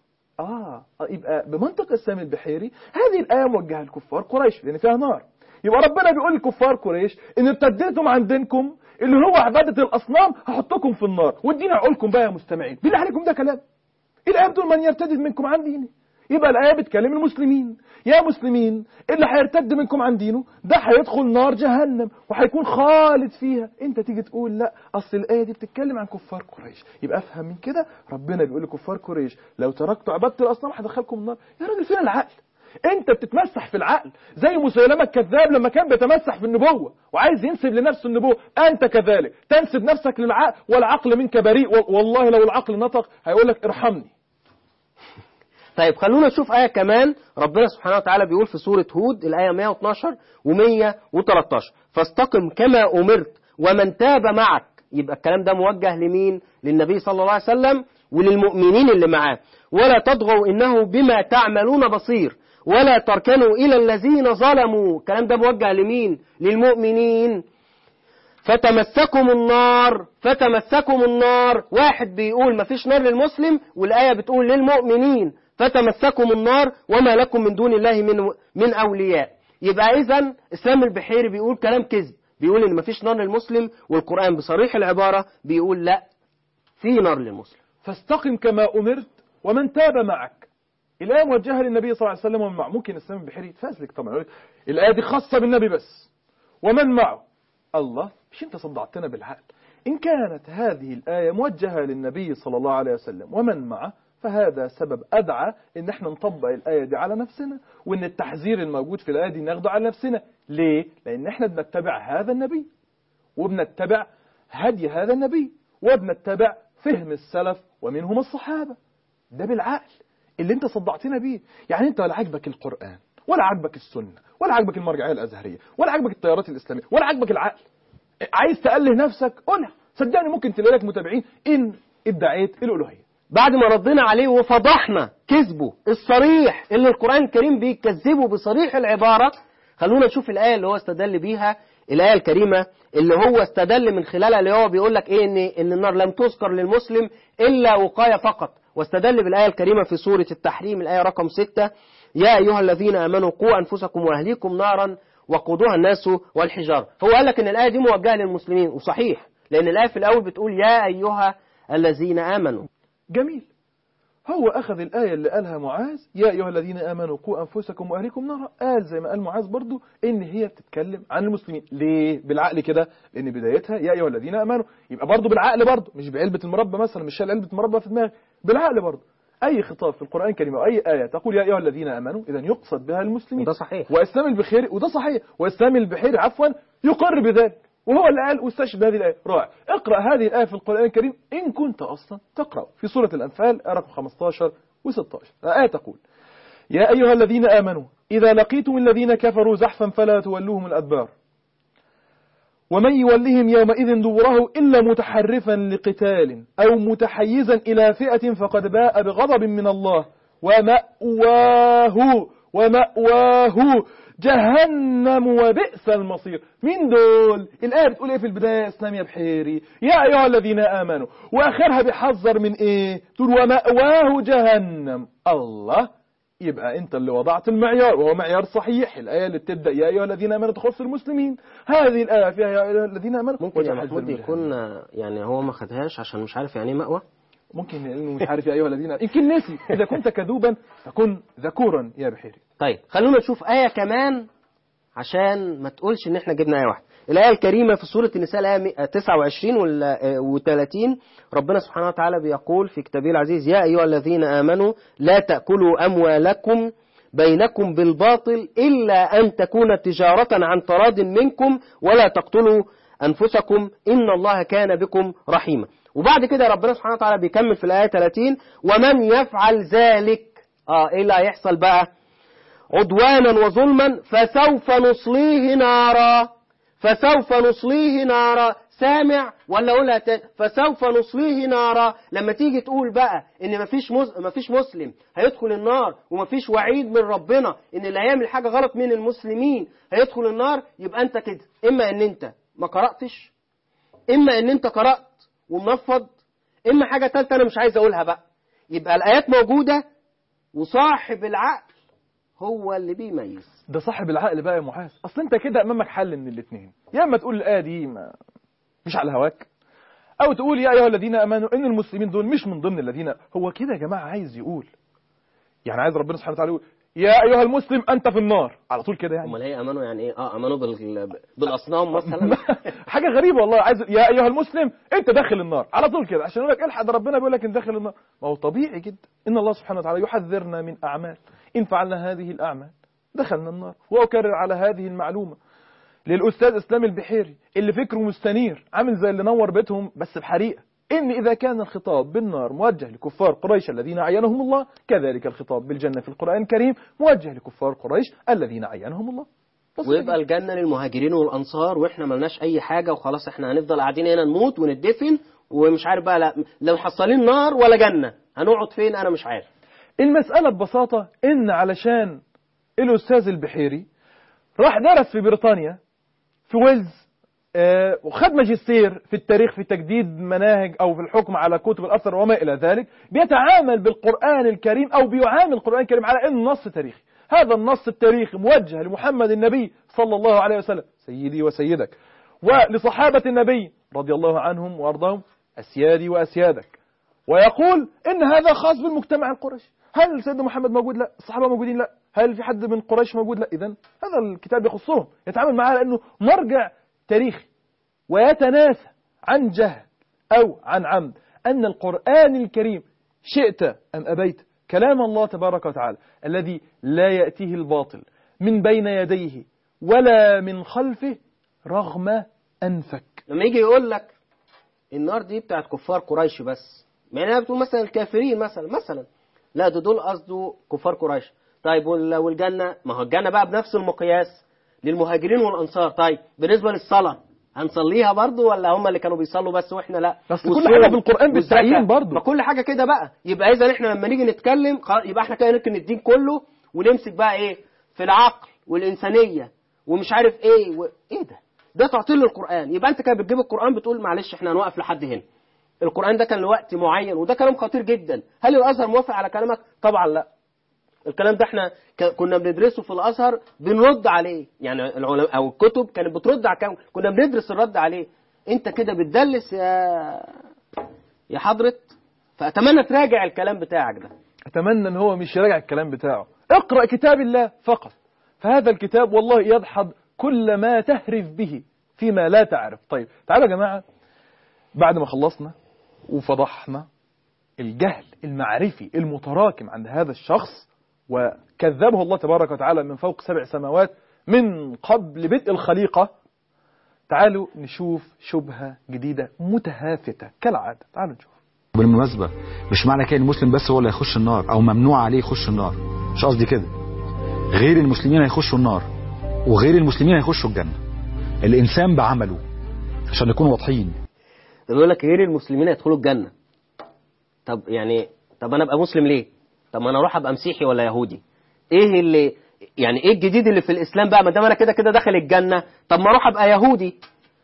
آه يبقى بمنطق السامي البحيري هذه الآية موجهة لكفار قريش لأن فيها نار يبقى ربنا بيقول لكفار قريش إن ارتديتم عن دينكم اللي هو عبادة الأصنام هحطكم في النار وادينا عقولكم بقى يا مستمعين بالله عليكم ده كلام الآية بتقول من يرتد منكم عن دينه يبقى الآية بتكلم المسلمين يا مسلمين اللي هيرتد منكم عن دينه ده هيدخل نار جهنم وهيكون خالد فيها انت تيجي تقول لا اصل الآية دي بتتكلم عن كفار قريش يبقى افهم من كده ربنا بيقول لكفار قريش لو تركتوا عبادة الأصنام هدخلكم النار يا راجل فين العقل انت بتتمسح في العقل زي مسيلمة الكذاب لما كان بيتمسح في النبوة وعايز ينسب لنفسه النبوة انت كذلك تنسب نفسك للعقل والعقل منك بريء والله لو العقل نطق هيقول لك ارحمني طيب خلونا نشوف آية كمان ربنا سبحانه وتعالى بيقول في سورة هود الآية 112 و113 فاستقم كما أمرت ومن تاب معك يبقى الكلام ده موجه لمين للنبي صلى الله عليه وسلم وللمؤمنين اللي معاه ولا تطغوا إنه بما تعملون بصير ولا تركنوا إلى الذين ظلموا الكلام ده موجه لمين للمؤمنين فتمسكم النار فتمسكم النار واحد بيقول مفيش نار للمسلم والآية بتقول للمؤمنين فتمسكم النار وما لكم من دون الله من من أولياء يبقى إذا إسلام البحيري بيقول كلام كذب بيقول إن مفيش نار للمسلم والقرآن بصريح العبارة بيقول لا في نار للمسلم فاستقم كما أمرت ومن تاب معك الآية موجهة للنبي صلى الله عليه وسلم ومن معه ممكن الإسلام البحيري يتفازلك طبعا يقول لك الآية دي خاصة بالنبي بس ومن معه الله مش أنت صدعتنا بالعقل إن كانت هذه الآية موجهة للنبي صلى الله عليه وسلم ومن معه فهذا سبب أدعى إن احنا نطبق الآية دي على نفسنا وإن التحذير الموجود في الآية دي ناخده على نفسنا ليه؟ لأن احنا بنتبع هذا النبي وبنتبع هدي هذا النبي وبنتبع فهم السلف ومنهم الصحابة ده بالعقل اللي انت صدعتنا بيه يعني انت ولا عاجبك القرآن ولا عاجبك السنة ولا عاجبك المرجعية الأزهرية ولا عاجبك التيارات الإسلامية ولا عاجبك العقل عايز تأله نفسك قولها صدقني ممكن تلاقي لك متابعين إن ادعيت الألوهية بعد ما ردينا عليه وفضحنا كذبه الصريح اللي القرآن الكريم بيكذبه بصريح العبارة خلونا نشوف الآية اللي هو استدل بيها الآية الكريمة اللي هو استدل من خلالها اللي هو بيقول لك إيه إن, إن النار لم تذكر للمسلم إلا وقاية فقط واستدل بالآية الكريمة في سورة التحريم الآية رقم 6 يا أيها الذين آمنوا قوا أنفسكم وأهليكم نارا وقودها الناس والحجارة هو قال لك إن الآية دي موجهة للمسلمين وصحيح لأن الآية في الأول بتقول يا أيها الذين آمنوا جميل هو أخذ الآية اللي قالها معاذ يا أيها الذين آمنوا قوا أنفسكم وأهليكم نارا قال زي ما قال معاذ برضو إن هي بتتكلم عن المسلمين ليه بالعقل كده لأن بدايتها يا أيها الذين آمنوا يبقى برضو بالعقل برضو مش بعلبة المربى مثلا مش شايل علبة مربى في دماغك بالعقل برضو أي خطاب في القرآن الكريم أو أي آية تقول يا أيها الذين آمنوا إذا يقصد بها المسلمين وده صحيح. وإسلام البحيري وده صحيح وإسلام البحيري عفوا يقر بذلك وهو اللي قال واستشهد بهذه الآية رائع اقرأ هذه الآية في القرآن الكريم إن كنت أصلا تقرأ في سورة الأنفال رقم 15 و16 الآية تقول يا أيها الذين آمنوا إذا لقيتم الذين كفروا زحفا فلا تولوهم الأدبار ومن يولهم يومئذ دبره إلا متحرفا لقتال أو متحيزا إلى فئة فقد باء بغضب من الله ومأواه ومأواه جهنم وبئس المصير مين دول الآية بتقول ايه في البداية اسلام يا بحيري يا أيها الذين آمنوا وآخرها بيحذر من ايه تقول ومأواه جهنم الله يبقى انت اللي وضعت المعيار وهو معيار صحيح الآية اللي بتبدأ يا أيها الذين آمنوا تخص المسلمين هذه الآية فيها يا أيها الذين آمنوا ممكن يا وجحد محمود المجاهدين. يكون يعني هو ما خدهاش عشان مش عارف يعني ايه مأوى ممكن لأنه مش عارف يا أيها الذين يمكن نسي إذا كنت كذوبا فكن ذكورا يا بحيري طيب خلونا نشوف آية كمان عشان ما تقولش إن إحنا جبنا آية واحدة الآية الكريمة في سورة النساء الآية 29 و30 ربنا سبحانه وتعالى بيقول في كتابه العزيز يا أيها الذين آمنوا لا تأكلوا أموالكم بينكم بالباطل إلا أن تكون تجارة عن تراض منكم ولا تقتلوا أنفسكم إن الله كان بكم رحيما وبعد كده ربنا سبحانه وتعالى بيكمل في الآية 30 ومن يفعل ذلك آه إيه اللي هيحصل بقى عدوانا وظلما فسوف نصليه نارا فسوف نصليه نارا سامع ولا اقولها تاني فسوف نصليه نارا لما تيجي تقول بقى ان مفيش مز... مفيش مسلم هيدخل النار ومفيش وعيد من ربنا ان اللي هيعمل حاجه غلط من المسلمين هيدخل النار يبقى انت كده اما ان انت ما قراتش اما ان انت قرات ومنفض اما حاجه ثالثه انا مش عايز اقولها بقى يبقى الايات موجوده وصاحب العقل هو اللي بيميز ده صاحب العقل بقى يا معاذ اصل انت كده امامك حل من الاثنين يا اما تقول الايه دي ما مش على هواك او تقول يا ايها الذين امنوا ان المسلمين دول مش من ضمن الذين هو كده يا جماعه عايز يقول يعني عايز ربنا سبحانه وتعالى يقول يا ايها المسلم انت في النار على طول كده يعني امال هي امانوا يعني ايه اه امانوا بال... بالاصنام مثلا حاجه غريبه والله عايز يا ايها المسلم انت داخل النار على طول كده عشان يقول لك الحق ده ربنا بيقول لك انت داخل النار ما هو طبيعي جدا ان الله سبحانه وتعالى يحذرنا من اعمال ان فعلنا هذه الاعمال دخلنا النار واكرر على هذه المعلومه للاستاذ اسلام البحيري اللي فكره مستنير عامل زي اللي نور بيتهم بس بحريقه إن إذا كان الخطاب بالنار موجه لكفار قريش الذين عينهم الله كذلك الخطاب بالجنة في القرآن الكريم موجه لكفار قريش الذين عينهم الله بس ويبقى الجنة للمهاجرين والأنصار وإحنا ملناش أي حاجة وخلاص إحنا هنفضل قاعدين هنا نموت وندفن ومش عارف بقى لا لا محصلين نار ولا جنة هنقعد فين أنا مش عارف المسألة ببساطة إن علشان الأستاذ البحيري راح درس في بريطانيا في ويلز آه، وخد ماجستير في التاريخ في تجديد مناهج أو في الحكم على كتب الأثر وما إلى ذلك بيتعامل بالقرآن الكريم أو بيعامل القرآن الكريم على أنه نص تاريخي هذا النص التاريخي موجه لمحمد النبي صلى الله عليه وسلم سيدي وسيدك ولصحابة النبي رضي الله عنهم وأرضاهم أسيادي وأسيادك ويقول إن هذا خاص بالمجتمع القرشي هل سيدنا محمد موجود لا الصحابة موجودين لا هل في حد من قريش موجود لا إذا هذا الكتاب يخصهم يتعامل معاه لأنه مرجع تاريخي ويتناسى عن جهل أو عن عمد أن القرآن الكريم شئت أم أبيت كلام الله تبارك وتعالى الذي لا يأتيه الباطل من بين يديه ولا من خلفه رغم أنفك لما يجي يقول لك النار دي بتاعت كفار قريش بس يعني انا بتقول مثلا الكافرين مثلا مثلا لا ده دول قصده كفار قريش طيب وال- والجنة ما هو الجنة بقى بنفس المقياس للمهاجرين والأنصار طيب بالنسبة للصلاة هنصليها برضو ولا هم اللي كانوا بيصلوا بس واحنا لا بس كل والصوم حاجة بالقرآن والزكاة. بالتعيين برضو. ما كل حاجة كده بقى يبقى إذا احنا لما نيجي نتكلم خلاص يبقى احنا كده نركن الدين كله ونمسك بقى ايه في العقل والإنسانية ومش عارف ايه و... ايه ده ده تعطيل للقرآن يبقى انت كده بتجيب القرآن بتقول معلش احنا هنوقف لحد هنا القرآن ده كان لوقت معين وده كلام خطير جدا هل الأزهر موافق على كلامك طبعا لا الكلام ده احنا ك- كنا بندرسه في الازهر بنرد عليه يعني العلماء او الكتب كانت بترد على الكلام كنا بندرس الرد عليه انت كده بتدلس يا يا حضرة فاتمنى تراجع الكلام بتاعك ده أتمنى أن هو مش يراجع الكلام بتاعه اقرأ كتاب الله فقط فهذا الكتاب والله يدحض كل ما تهرف به فيما لا تعرف طيب تعالوا يا جماعة بعد ما خلصنا وفضحنا الجهل المعرفي المتراكم عند هذا الشخص وكذبه الله تبارك وتعالى من فوق سبع سماوات من قبل بدء الخليقة تعالوا نشوف شبهة جديدة متهافتة كالعادة تعالوا نشوف بالمناسبة مش معنى كده المسلم بس هو اللي هيخش النار او ممنوع عليه يخش النار مش قصدي كده غير المسلمين هيخشوا النار وغير المسلمين هيخشوا الجنة الانسان بعمله عشان نكون واضحين بيقول لك غير المسلمين يدخلوا الجنة طب يعني طب انا ابقى مسلم ليه طب ما انا اروح ابقى مسيحي ولا يهودي ايه اللي يعني ايه الجديد اللي في الاسلام بقى ما دام انا كده كده داخل الجنة طب ما اروح ابقى يهودي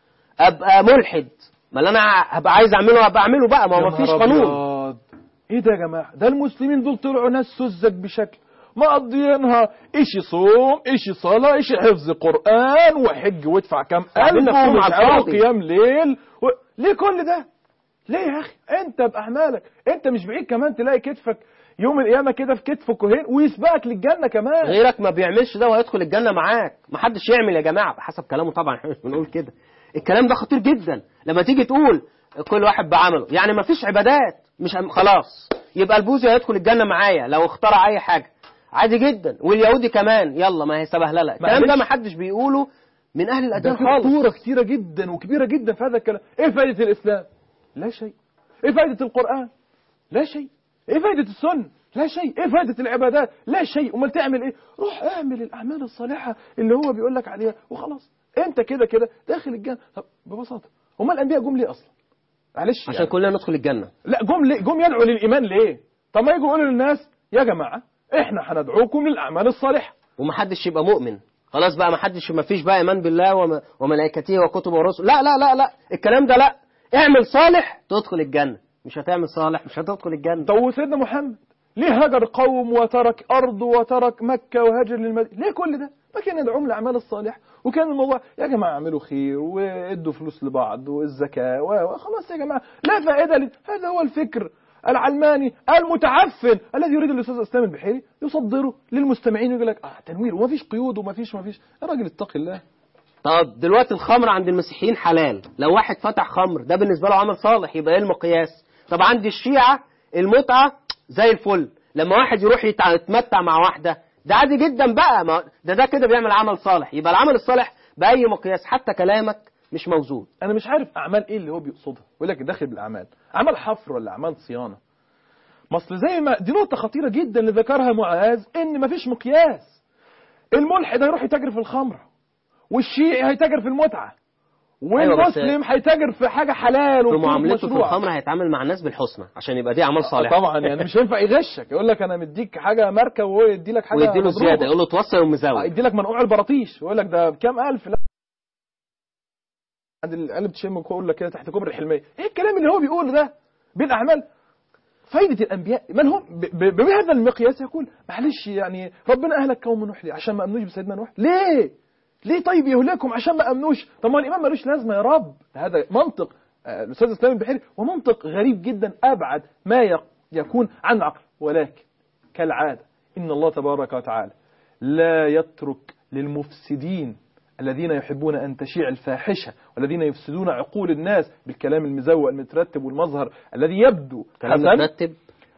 ابقى ملحد ما اللي انا هبقى عايز اعمله هبقى اعمله بقى ما هو يا مفيش نهار قانون أبيض. ايه ده يا جماعه ده المسلمين دول طلعوا ناس سذج بشكل مقضيينها ايشي صوم ايشي صلاه ايشي حفظ قران وحج وادفع كام قاعدين الف نفسهم ومش على عارف الفاضي. قيام ليل و... ليه كل ده ليه يا اخي انت باعمالك انت مش بعيد كمان تلاقي كتفك يوم القيامه كده في كتفه كوهين ويسبقك للجنه كمان غيرك ما بيعملش ده وهيدخل الجنة معاك ما حدش يعمل يا جماعة حسب كلامه طبعا احنا مش بنقول كده الكلام ده خطير جدا لما تيجي تقول كل واحد بعمله يعني ما فيش عبادات مش هم- خلاص يبقى البوذي هيدخل الجنة معايا لو اخترع اي حاجة عادي جدا واليهودي كمان يلا ما هي سبهلله الكلام ده معلش. ما حدش بيقوله من اهل ده الاديان في خالص خطورة كتيرة جدا وكبيرة جدا في هذا الكلام ايه فائدة الاسلام لا شيء ايه فائدة القرآن لا شيء ايه فائدة السنة لا شيء ايه فائدة العبادات لا شيء امال تعمل ايه روح اعمل الاعمال الصالحة اللي هو بيقول لك عليها وخلاص انت كده كده داخل الجنة طب ببساطة هما الانبياء جم ليه اصلا معلش عشان يعني. كلنا ندخل الجنة لا جم ليه جم يدعوا للايمان ليه طب ما يجوا يقولوا للناس يا جماعة احنا هندعوكم للاعمال الصالحة ومحدش يبقى مؤمن خلاص بقى محدش ما فيش بقى ايمان بالله وم- وملائكته وكتبه ورسله لا لا لا لا الكلام ده لا اعمل صالح تدخل الجنة مش هتعمل صالح مش هتدخل الجنة طب وسيدنا محمد ليه هجر قوم وترك أرض وترك مكة وهاجر للمدينة ليه كل ده ما كان يدعوهم لأعمال الصالح وكان الموضوع يا جماعة اعملوا خير وادوا فلوس لبعض والزكاة و- وخلاص يا جماعة لا فائدة ل... هذا هو الفكر العلماني المتعفن الذي يريد الأستاذ إسلام البحيري يصدره للمستمعين ويقول لك اه تنوير وما فيش قيود وما فيش ما فيش يا راجل اتق الله طب دلوقتي الخمر عند المسيحيين حلال لو واحد فتح خمر ده بالنسبة له عمل صالح يبقى ايه المقياس طب عند الشيعة المتعة زي الفل لما واحد يروح يتع- يتمتع مع واحدة ده عادي جدا بقى ما ده ده كده بيعمل عمل صالح يبقى العمل الصالح بأي مقياس حتى كلامك مش موجود انا مش عارف اعمال ايه اللي هو بيقصدها يقول لك داخل بالاعمال عمل حفر ولا اعمال صيانه ما اصل زي ما دي نقطه خطيره جدا اللي ذكرها معاذ ان مفيش مقياس الملحد هيروح يتاجر في الخمر والشيعي هيتاجر في المتعه أيوة بس والمسلم هيتاجر في حاجه حلال في وفلوس معاملته في مشروعة. الخمر هيتعامل مع الناس بالحسنى عشان يبقى دي اعمال صالحه طبعا يعني مش هينفع يغشك يقول لك انا مديك حاجه ماركه وهو يدي لك حاجه ويديله مضروبة. زياده يقول له توصل آه، ومزود يدي لك منقوع البراطيش ويقول لك ده بكام الف لا عند القلب تشم يقول لك كده تحت كوبري الحلميه ايه الكلام اللي هو بيقوله ده بالاعمال فايدة الأنبياء من هم ب- ب- بهذا المقياس يقول معلش يعني ربنا أهلك قوم نوح ليه عشان ما أمنوش بسيدنا نوح ليه ليه طيب يهلكهم عشان ما أمنوش طب ما الإيمان ملوش لازمة يا رب هذا منطق آه، الأستاذ إسلام البحيري ومنطق غريب جدا أبعد ما يق- يكون عن العقل ولكن كالعادة إن الله تبارك وتعالى لا يترك للمفسدين الذين يحبون أن تشيع الفاحشة والذين يفسدون عقول الناس بالكلام المزوق المترتب والمظهر الذي يبدو كلام حسن مترتب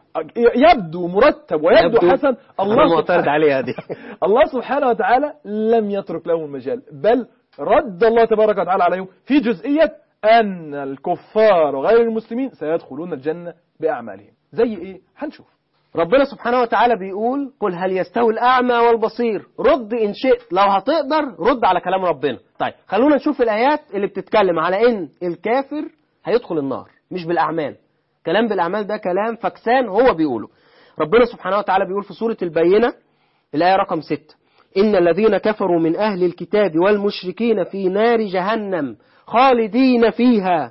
يبدو مرتب ويبدو يبدو- حسن الله الله معترض سبحانه عليها دي الله سبحانه وتعالى لم يترك لهم المجال بل رد الله تبارك وتعالى عليهم في جزئية أن الكفار وغير المسلمين سيدخلون الجنة بأعمالهم زي إيه؟ هنشوف ربنا سبحانه وتعالى بيقول قل هل يستوي الأعمى والبصير رد إن شئت لو هتقدر رد على كلام ربنا طيب خلونا نشوف الآيات اللي بتتكلم على إن الكافر هيدخل النار مش بالأعمال كلام بالأعمال ده كلام فكسان هو بيقوله ربنا سبحانه وتعالى بيقول في سورة البينة الآية رقم 6 إن الذين كفروا من أهل الكتاب والمشركين في نار جهنم خالدين فيها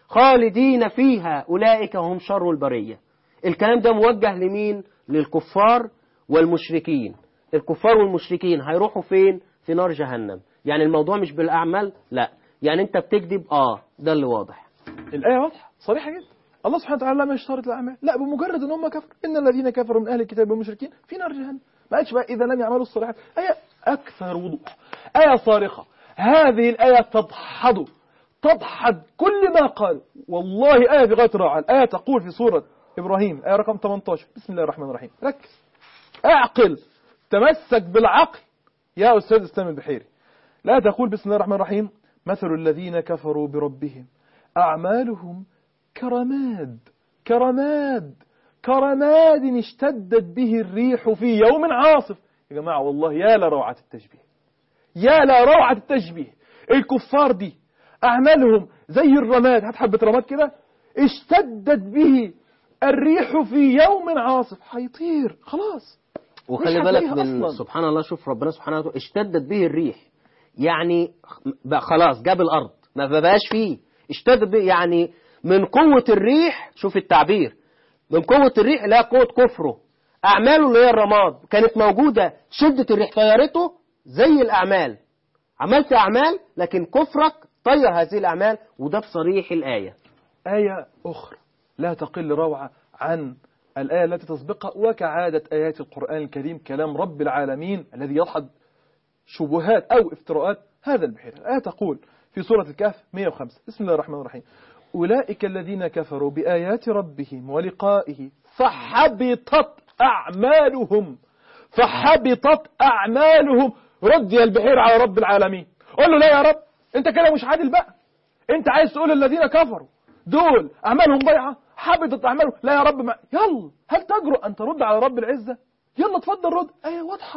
خالدين فيها أولئك هم شر البرية الكلام ده موجه لمين للكفار والمشركين الكفار والمشركين هيروحوا فين في نار جهنم يعني الموضوع مش بالأعمال لا يعني انت بتكذب اه ده اللي واضح الآية واضحة صريحة جدا الله سبحانه وتعالى لم يشترط الأعمال لا بمجرد أن هم كفروا إن الذين كفروا من أهل الكتاب والمشركين في نار جهنم ما قالش بقى إذا لم يعملوا الصالحات آية أكثر وضوح آية صارخة هذه الآية تدحض تدحض كل ما قال والله آية بغاية الروعة الآية تقول في سورة إبراهيم آية رقم 18 بسم الله الرحمن الرحيم ركز اعقل تمسك بالعقل يا أستاذ إسلام البحيري لا تقول بسم الله الرحمن الرحيم مثل الذين كفروا بربهم أعمالهم كرماد كرماد كرماد اشتدت به الريح في يوم عاصف يا جماعة والله يا لروعة التشبيه يا لروعة التشبيه الكفار دي أعمالهم زي الرماد هات حبة رماد كده اشتدت به الريح في يوم عاصف هيطير خلاص وخلي مش بالك هتلاقيها من أصلاً. سبحان الله شوف ربنا سبحانه وتعالى اشتدت به الريح يعني بقى خلاص جاب الأرض ما بقاش فيه اشتدت به يعني من قوة الريح شوف التعبير من قوة الريح لا قوة كفره أعماله اللي هي الرماد كانت موجودة شدة الريح طيرته زي الأعمال عملت أعمال لكن كفرك طير هذه الأعمال وده بصريح الآية آية أخرى لا تقل روعة عن الآية التي تسبقها وكعادة آيات القرآن الكريم كلام رب العالمين الذي يضحد شبهات أو افتراءات هذا البحير الآية تقول في سورة الكهف 105 بسم الله الرحمن الرحيم أولئك الذين كفروا بآيات ربهم ولقائه فحبطت أعمالهم فحبطت أعمالهم رد يا البحير على رب العالمين قول له لا يا رب انت كده مش عادل بقى انت عايز تقول الذين كفروا دول اعمالهم ضيعه حبطت اعمالهم لا يا رب ما يلا هل تجرؤ ان ترد على رب العزه يلا اتفضل رد ايه واضحه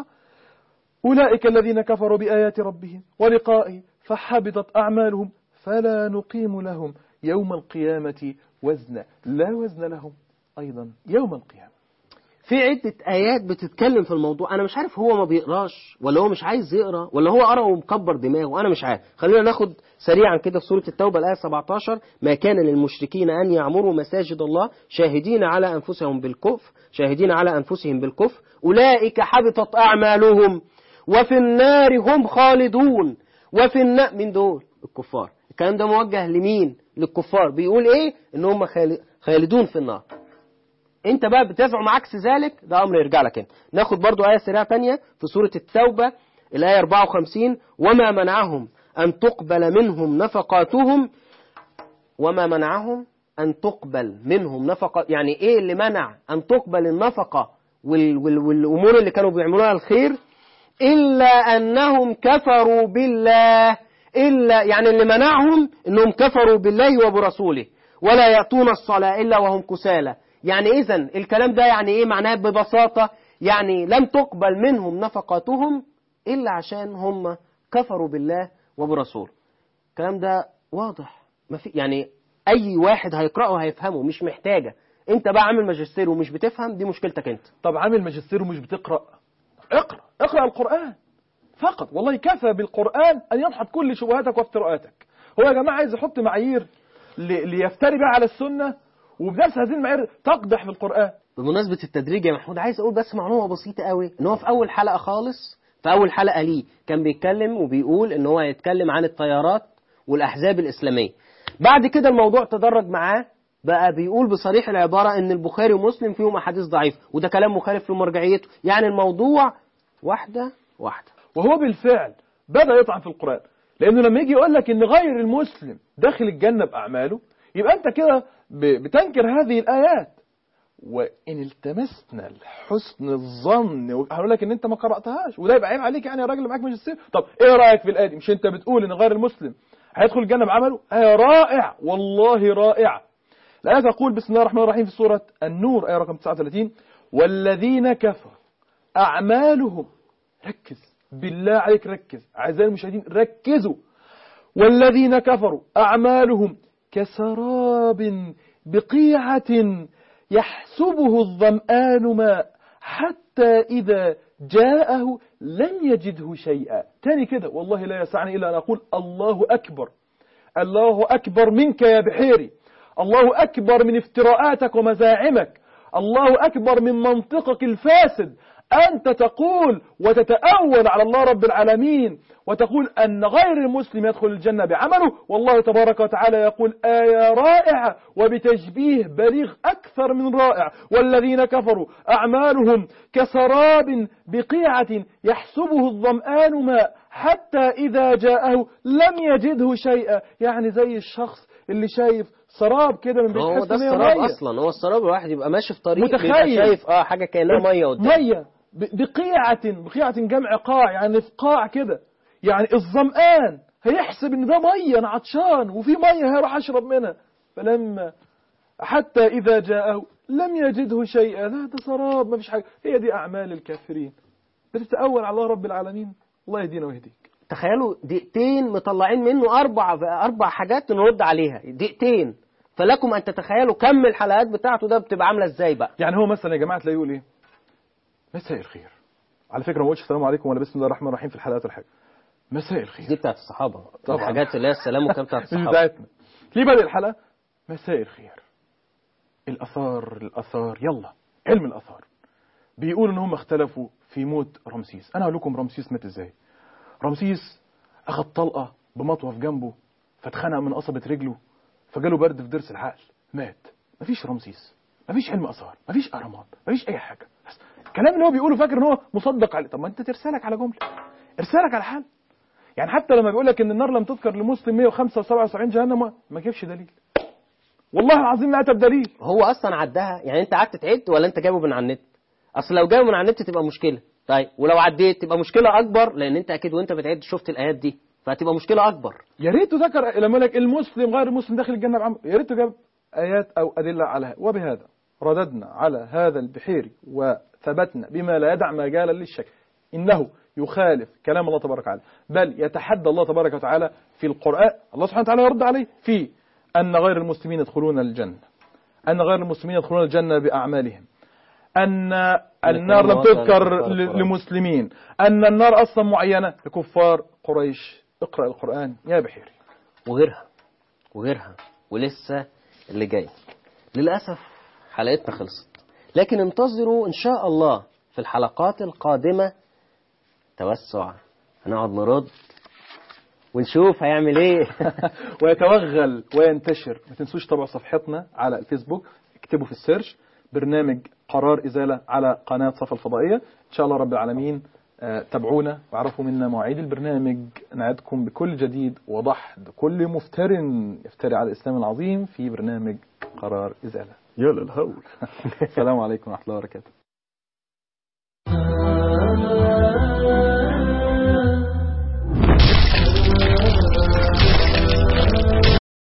اولئك الذين كفروا بايات ربهم ولقائه فحبطت اعمالهم فلا نقيم لهم يوم القيامه وزنا لا وزن لهم ايضا يوم القيامه في عدة آيات بتتكلم في الموضوع أنا مش عارف هو ما بيقراش ولا هو مش عايز يقرا ولا هو قرا ومكبر دماغه أنا مش عارف خلينا ناخد سريعا كده في سورة التوبة الآية 17 ما كان للمشركين أن يعمروا مساجد الله شاهدين على أنفسهم بالكفر شاهدين على أنفسهم بالكفر أولئك حبطت أعمالهم وفي النار هم خالدون وفي النار من دول الكفار الكلام ده موجه لمين للكفار بيقول ايه ان هم خال- خالدون في النار انت بقى بتزعم عكس ذلك ده امر يرجع لك انت ناخد برضو ايه سريعه تانية في سوره التوبه الايه 54 وما منعهم ان تقبل منهم نفقاتهم وما منعهم ان تقبل منهم نفقه يعني ايه اللي منع ان تقبل النفقه وال وال والامور اللي كانوا بيعملوها الخير الا انهم كفروا بالله الا يعني اللي منعهم انهم كفروا بالله وبرسوله ولا ياتون الصلاه الا وهم كسالى يعني إذا الكلام ده يعني إيه معناه ببساطة يعني لم تقبل منهم نفقاتهم إلا عشان هم كفروا بالله وبرسوله الكلام ده واضح ما في يعني أي واحد هيقرأه هيفهمه مش محتاجة أنت بقى عامل ماجستير ومش بتفهم دي مشكلتك أنت طب عامل ماجستير ومش بتقرأ اقرأ اقرأ القرآن فقط والله كفى بالقرآن أن يدحض كل شبهاتك وافتراءاتك هو يا جماعة عايز يحط معايير لي- ليفتري بقى على السنة وبنفس هذه المعايير تقدح في القرآن بمناسبة التدريج يا محمود عايز أقول بس معلومة بسيطة قوي إن هو في أول حلقة خالص في أول حلقة ليه كان بيتكلم وبيقول إن هو هيتكلم عن التيارات والأحزاب الإسلامية بعد كده الموضوع تدرج معاه بقى بيقول بصريح العبارة ان البخاري ومسلم فيهم احاديث ضعيفة وده كلام مخالف لمرجعيته يعني الموضوع واحدة واحدة وهو بالفعل بدأ يطعن في القرآن لأنه لما يجي يقول لك إن غير المسلم داخل الجنة بأعماله يبقى أنت كده ب- بتنكر هذه الآيات وإن التمسنا حسن الظن هقول لك إن أنت ما قرأتهاش وده يبقى عيب عليك يعني يا راجل اللي معاك ماجستير طب إيه رأيك في الآية دي مش أنت بتقول إن غير المسلم هيدخل الجنة بعمله آية رائع والله رائع الآية تقول بسم الله الرحمن الرحيم في سورة النور آية رقم 39 والذين كفروا أعمالهم ركز بالله عليك ركز أعزائي المشاهدين ركزوا والذين كفروا أعمالهم كسراب بقيعة يحسبه الظمآن ماء حتى إذا جاءه لم يجده شيئا تاني كده والله لا يسعني إلا أن أقول الله أكبر الله أكبر منك يا بحيري الله أكبر من افتراءاتك ومزاعمك الله أكبر من منطقك الفاسد أنت تقول وتتأول على الله رب العالمين وتقول أن غير المسلم يدخل الجنة بعمله والله تبارك وتعالى يقول آية رائعة وبتشبيه بليغ أكثر من رائع والذين كفروا أعمالهم كسراب بقيعة يحسبه الظمآن ماء حتى إذا جاءه لم يجده شيئا يعني زي الشخص اللي شايف سراب كده من هو بيتحس ده إن هي السراب مية. اصلا هو السراب الواحد يبقى ماشي في طريق متخيل. بيبقى شايف اه حاجة كأنها مية قدام مية ب- بقيعة بقيعة جمع قاع يعني في قاع كده يعني الظمآن هيحسب ان ده مية انا عطشان وفي مية هيروح اشرب منها فلما حتى اذا جاءه لم يجده شيئا لا ده سراب ما فيش حاجة هي دي اعمال الكافرين بتتأول على الله رب العالمين الله يهدينا ويهديك تخيلوا دقيقتين مطلعين منه اربع اربع حاجات نرد عليها دقيقتين فلكم ان تتخيلوا كم الحلقات بتاعته ده بتبقى عامله ازاي بقى يعني هو مثلا يا جماعة تلاقيه يقول ايه مساء الخير على فكرة ما بقولش السلام عليكم ولا بسم الله الرحمن الرحيم في الحلقات والحاجة مساء الخير دي بتاعت الصحابه طبعاً. الحاجات اللي هي السلام والكلام بتاعت مش الصحابه بتاعتنا ليه بدأ الحلقة مساء الخير الأثار الأثار يلا علم الأثار بيقولوا إن هم اختلفوا في موت رمسيس أنا أقول لكم رمسيس مات إزاي رمسيس أخذ طلقة بمطوة في جنبه فاتخنق من قصبة رجله فجاله برد في ضرس العقل مات مفيش رمسيس مفيش علم آثار مفيش أهرامات مفيش أي حاجة بس الكلام اللي هو بيقوله فاكر إن هو مصدق عليه طب ما أنت ترسلك على جملة ارسلك على حل يعني حتى لما بيقول لك ان النار لم تذكر لمسلم 175 جهنم ما- ما جابش دليل والله العظيم ما اتى بدليل هو اصلا عدها يعني انت قعدت تعد ولا انت جايبه من على النت اصل لو جايبه من على النت تبقى مشكله طيب ولو عديت تبقى مشكله اكبر لان انت اكيد وانت بتعد شفت الايات دي فهتبقى مشكله اكبر يا ريته ذكر لما يقول لك المسلم غير المسلم داخل الجنه بعمل يا ريته جاب ايات او ادله على هذا وبهذا رددنا على هذا البحيري وثبتنا بما لا يدع مجالا للشك انه يخالف كلام الله تبارك وتعالى بل يتحدى الله تبارك وتعالى في القران الله سبحانه وتعالى يرد عليه في ان غير المسلمين يدخلون الجنه ان غير المسلمين يدخلون الجنه باعمالهم ان النار لم تذكر ل- لمسلمين ان النار اصلا معينه لكفار قريش اقرا القران يا بحيري وغيرها وغيرها ولسه اللي جاي للأسف حلقتنا خلصت لكن انتظروا إن شاء الله في الحلقات القادمة توسع هنقعد نرد ونشوف هيعمل ايه ويتوغل وينتشر ما تنسوش طبعا صفحتنا على الفيسبوك اكتبوا في السيرش برنامج قرار إزالة على قناة صفا الفضائية إن شاء الله رب العالمين آه، تابعونا واعرفوا منا مواعيد البرنامج نعدكم بكل جديد وضحد كل مفتر يفتري على الإسلام العظيم في برنامج قرار إزالة يا للهول السلام عليكم ورحمة الله وبركاته